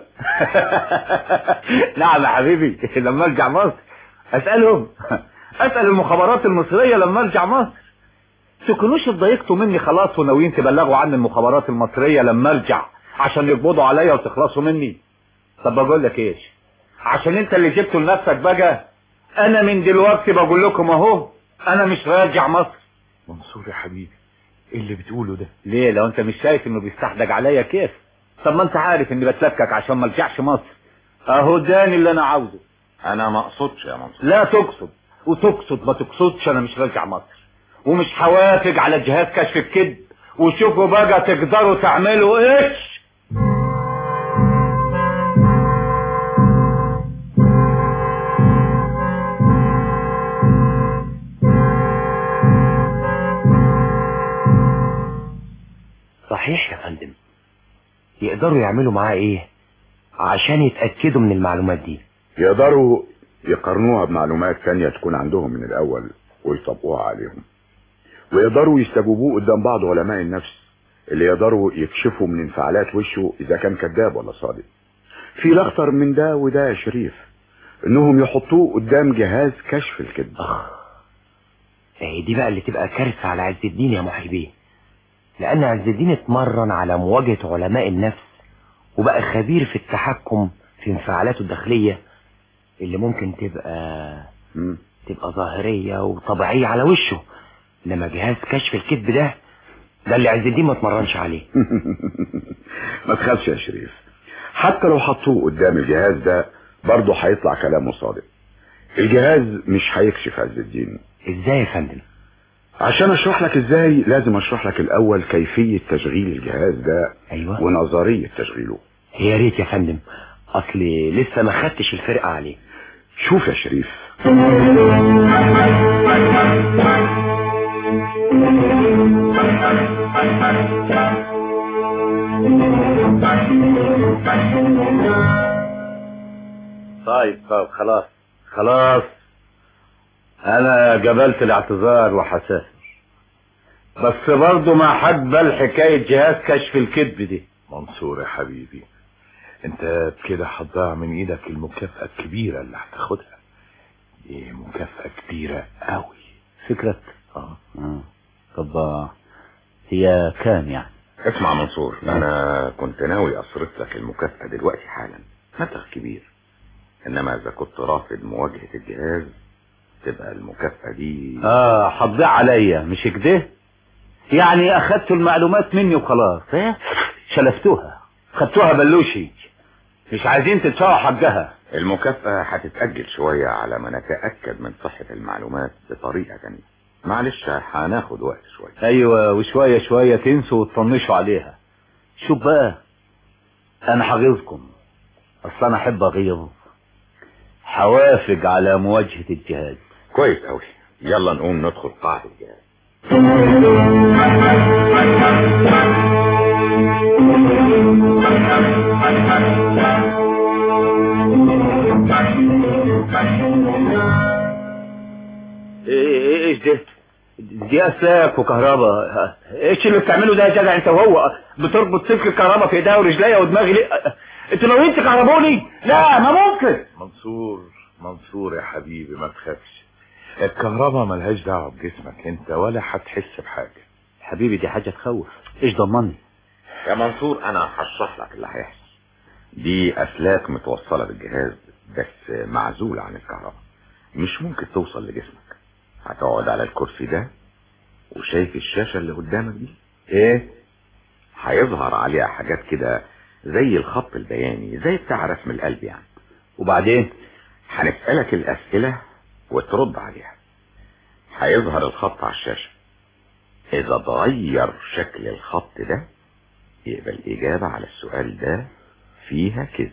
نعم يا حبيبي لما ارجع مصر اسألهم اسأل المخابرات المصرية لما ارجع مصر تكونوش اتضايقتوا مني خلاص وناويين تبلغوا عن المخابرات المصرية لما ارجع عشان يقبضوا عليا وتخلصوا مني طب بقول لك ايش عشان انت اللي جبته لنفسك بقى انا من دلوقتي بقول لكم اهو انا مش راجع مصر منصور يا حبيبي ايه اللي بتقوله ده ليه لو انت مش شايف انه بيستحدق عليا كيف طب ما انت عارف اني بتلكك عشان ما ارجعش مصر اهو داني اللي انا عاوزه انا ما اقصدش يا منصور لا تقصد وتقصد ما تقصدش انا مش راجع مصر ومش هوافق على جهاز كشف الكذب وشوفوا بقى تقدروا تعملوا ايش صحيح يا فندم يقدروا يعملوا معاه ايه عشان يتأكدوا من المعلومات دي يقدروا يقارنوها بمعلومات تانية تكون عندهم من الأول ويطبقوها عليهم ويقدروا يستجوبوه قدام بعض علماء النفس اللي يقدروا يكشفوا من انفعالات وشه إذا كان كذاب ولا صادق في الأخطر من ده وده يا شريف إنهم يحطوه قدام جهاز كشف الكذب اهي دي بقى اللي تبقى كارثة على عز الدين يا محبيه لأن عز الدين اتمرن على مواجهة علماء النفس وبقى خبير في التحكم في انفعالاته الداخلية اللي ممكن تبقى تبقى ظاهرية وطبيعية على وشه انما جهاز كشف الكذب ده ده اللي عز الدين ما اتمرنش عليه ما تخافش يا شريف حتى لو حطوه قدام الجهاز ده برضه هيطلع كلامه صادق الجهاز مش هيكشف عز الدين ازاي يا فندم عشان اشرح لك ازاي لازم اشرح لك الاول كيفية تشغيل الجهاز ده ايوه ونظرية تشغيله يا ريت يا فندم اصلي لسه ما خدتش الفرقة عليه شوف يا شريف طيب طيب خلاص خلاص انا قبلت الاعتذار وحسافر بس برضه ما حقبل حكاية جهاز كشف الكذب دي منصور يا حبيبي انت كده هتضيع من ايدك المكافأة الكبيرة اللي هتاخدها دي مكافأة كبيرة قوي فكرك اه طب هي كام يعني اسمع منصور انا كنت ناوي اصرف لك المكافأة دلوقتي حالا مبلغ كبير انما اذا كنت رافض مواجهة الجهاز تبقى المكافأة دي اه هتضيع عليا مش كده يعني اخدتوا المعلومات مني وخلاص ايه شلفتوها خدتوها بلوشي مش عايزين تدفعوا حقها المكافأة هتتأجل شوية على ما نتأكد من صحة المعلومات بطريقة تانية معلش هناخد وقت شوية ايوه وشوية شوية تنسوا وتطنشوا عليها شوف بقى انا هغيظكم اصل انا احب اغيظ حوافق على مواجهة الجهاز كويس قوي يلا نقوم ندخل قاعة الجهاز ايه ايش ده دي اسلاك وكهرباء ايش اللي بتعمله ده يا جدع انت وهو بتربط سلك الكهرباء في ايديا ورجليا ودماغي ليه انتوا ناويين تكهربوني لا ما ممكن منصور منصور يا حبيبي ما تخافش الكهرباء ملهاش دعوة بجسمك انت ولا هتحس بحاجة حبيبي دي حاجة تخوف ايش ضمني يا منصور انا هشرح لك اللي هيحصل دي اسلاك متوصلة بالجهاز بس معزولة عن الكهرباء مش ممكن توصل لجسمك هتقعد على الكرسي ده وشايف الشاشة اللي قدامك دي ايه هيظهر عليها حاجات كده زي الخط البياني زي بتاع رسم القلب يعني وبعدين هنسألك الأسئلة وترد عليها هيظهر الخط على الشاشة إذا اتغير شكل الخط ده يبقى الإجابة على السؤال ده فيها كذب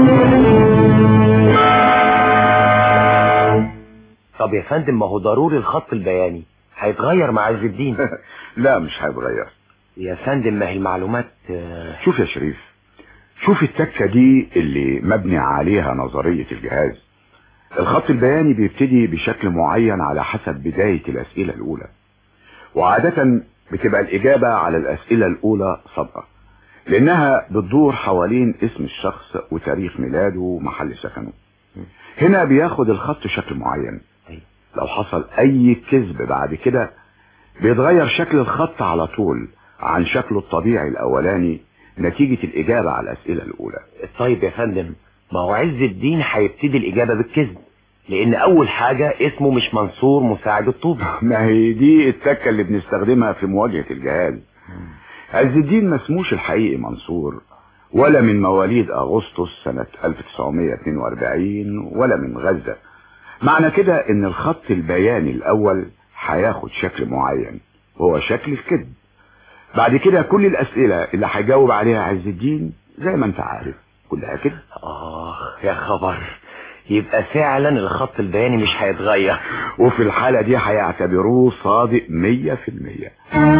طب يا فندم ما هو ضروري الخط البياني هيتغير مع عز الدين لا مش هيتغير يا فندم ما هي المعلومات آه، شوف يا شريف شوف التكة دي اللي مبني عليها نظرية الجهاز الخط البياني بيبتدي بشكل معين على حسب بداية الأسئلة الأولى وعادة بتبقى الإجابة على الأسئلة الأولى صدقة لأنها بتدور حوالين اسم الشخص وتاريخ ميلاده ومحل سكنه هنا بياخد الخط شكل معين لو حصل أي كذب بعد كده بيتغير شكل الخط على طول عن شكله الطبيعي الاولاني نتيجة الاجابة على الاسئلة الاولى طيب يا فندم ما هو عز الدين هيبتدي الإجابة بالكذب لأن أول حاجة اسمه مش منصور مساعد الطوبي ما هي دي التكة اللي بنستخدمها في مواجهة الجهال عز الدين ما اسموش الحقيقي منصور ولا من مواليد اغسطس سنة 1942 ولا من غزة معنى كده ان الخط البياني الاول هياخد شكل معين وهو شكل الكذب بعد كده كل الاسئلة اللي هيجاوب عليها عز الدين زي ما انت عارف كلها كده آه يا خبر يبقى فعلا الخط البياني مش هيتغير وفي الحالة دي هيعتبروه صادق مية في المية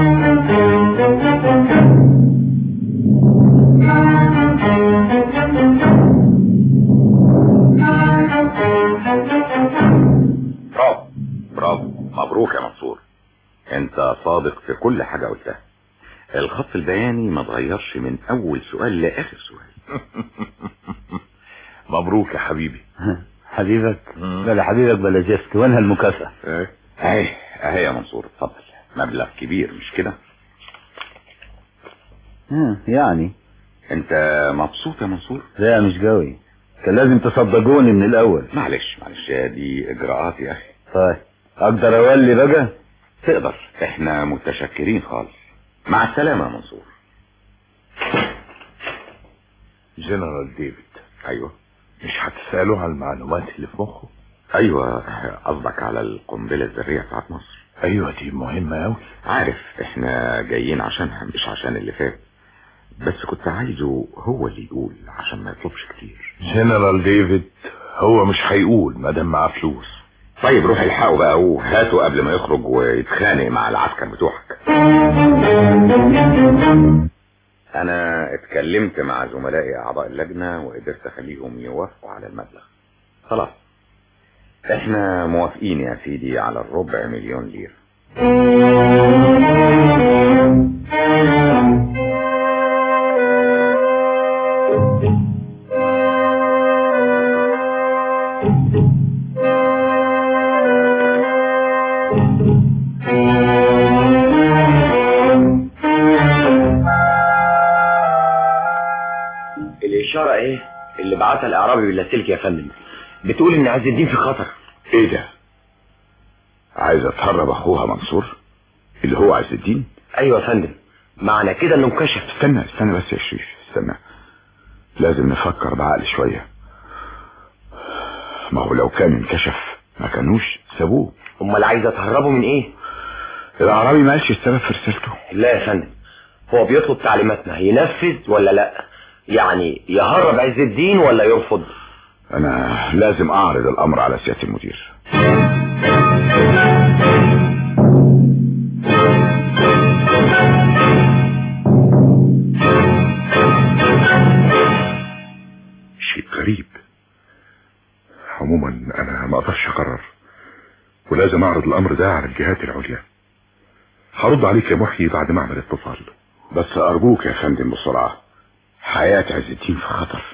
برافو برافو مبروك يا منصور انت صادق في كل حاجة قلتها الخط البياني ما اتغيرش من اول سؤال لاخر سؤال مبروك يا حبيبي حبيبك لا حبيبك بلا زفت وينها المكافأة اهي اهي يا منصور اتفضل مبلغ كبير مش كده ها، يعني انت مبسوط يا منصور لا مش قوي كان لازم تصدقوني من الاول معلش معلش دي اجراءات يا اخي طيب اقدر اولي بقى تقدر احنا متشكرين خالص مع السلامة يا منصور جنرال ديفيد ايوه مش هتسأله عن المعلومات اللي في مخه ايوه قصدك على القنبلة الذرية بتاعت مصر ايوه دي مهمة اوي عارف احنا جايين عشانها مش عشان اللي فات بس كنت عايزه هو اللي يقول عشان ما يطلبش كتير جنرال ديفيد هو مش هيقول ما دام معاه فلوس طيب روح الحقه بقى وهاته قبل ما يخرج ويتخانق مع العسكر بتوعك انا اتكلمت مع زملائي اعضاء اللجنة وقدرت اخليهم يوافقوا على المبلغ خلاص احنا موافقين يا سيدي على الربع مليون ليرة الإشارة إيه اللي بعتها الإعرابي باللاسلكي يا فندم بتقول إن عز الدين في خطر ايه ده عايز اتهرب اخوها منصور اللي هو عز الدين أيوة يا فندم معنى كده إنه انكشف استنى استنى بس يا شريف استنى لازم نفكر بعقل شوية ما هو لو كان انكشف ما كانوش سابوه أمال عايز أتهربه من إيه الأعرابي ما قالش السبب في رسالته لا يا فندم هو بيطلب تعليماتنا ينفذ ولا لا يعني يهرب عز الدين ولا يرفض انا لازم اعرض الامر على سيادة المدير شيء غريب عموما انا ما اقدرش اقرر ولازم اعرض الامر ده على الجهات العليا هرد عليك يا محيي بعد ما اعمل اتصال بس ارجوك يا فندم بسرعة حياة عز الدين في خطر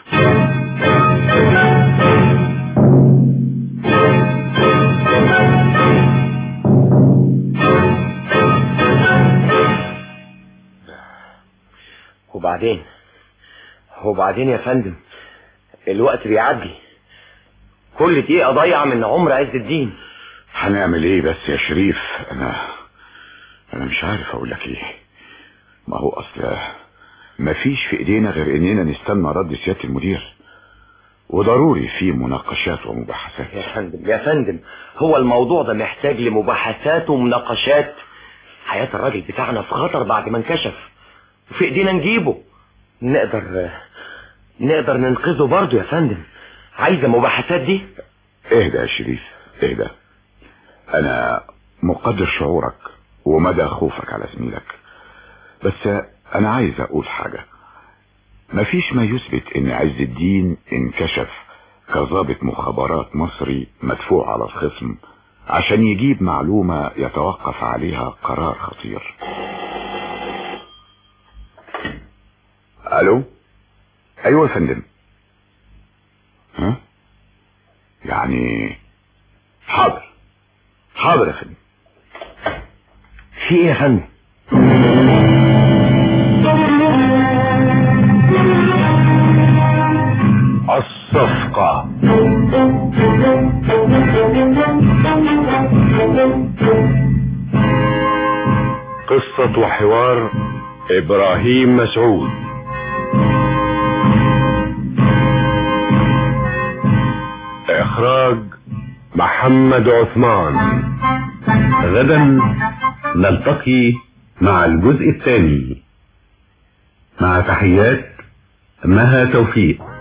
وبعدين وبعدين يا فندم الوقت بيعدي كل دقيقة ضايعة من عمر عز الدين هنعمل ايه بس يا شريف انا انا مش عارف اقول لك ايه ما هو اصل مفيش في ايدينا غير اننا نستنى رد سيادة المدير وضروري في مناقشات ومباحثات يا فندم يا فندم هو الموضوع ده محتاج لمباحثات ومناقشات حياة الراجل بتاعنا في خطر بعد ما انكشف وفي ايدينا نجيبه نقدر نقدر ننقذه برضه يا فندم عايزة مباحثات دي اهدى يا شريف اهدى انا مقدر شعورك ومدى خوفك على زميلك بس انا عايز اقول حاجة مفيش ما يثبت ان عز الدين انكشف كظابط مخابرات مصري مدفوع على الخصم عشان يجيب معلومة يتوقف عليها قرار خطير الو ايوه يا فندم ها يعني حاضر حاضر يا فندم في ايه يا فندم الصفقة قصة وحوار إبراهيم مسعود إخراج محمد عثمان غدا نلتقي مع الجزء الثاني مع تحيات مها توفيق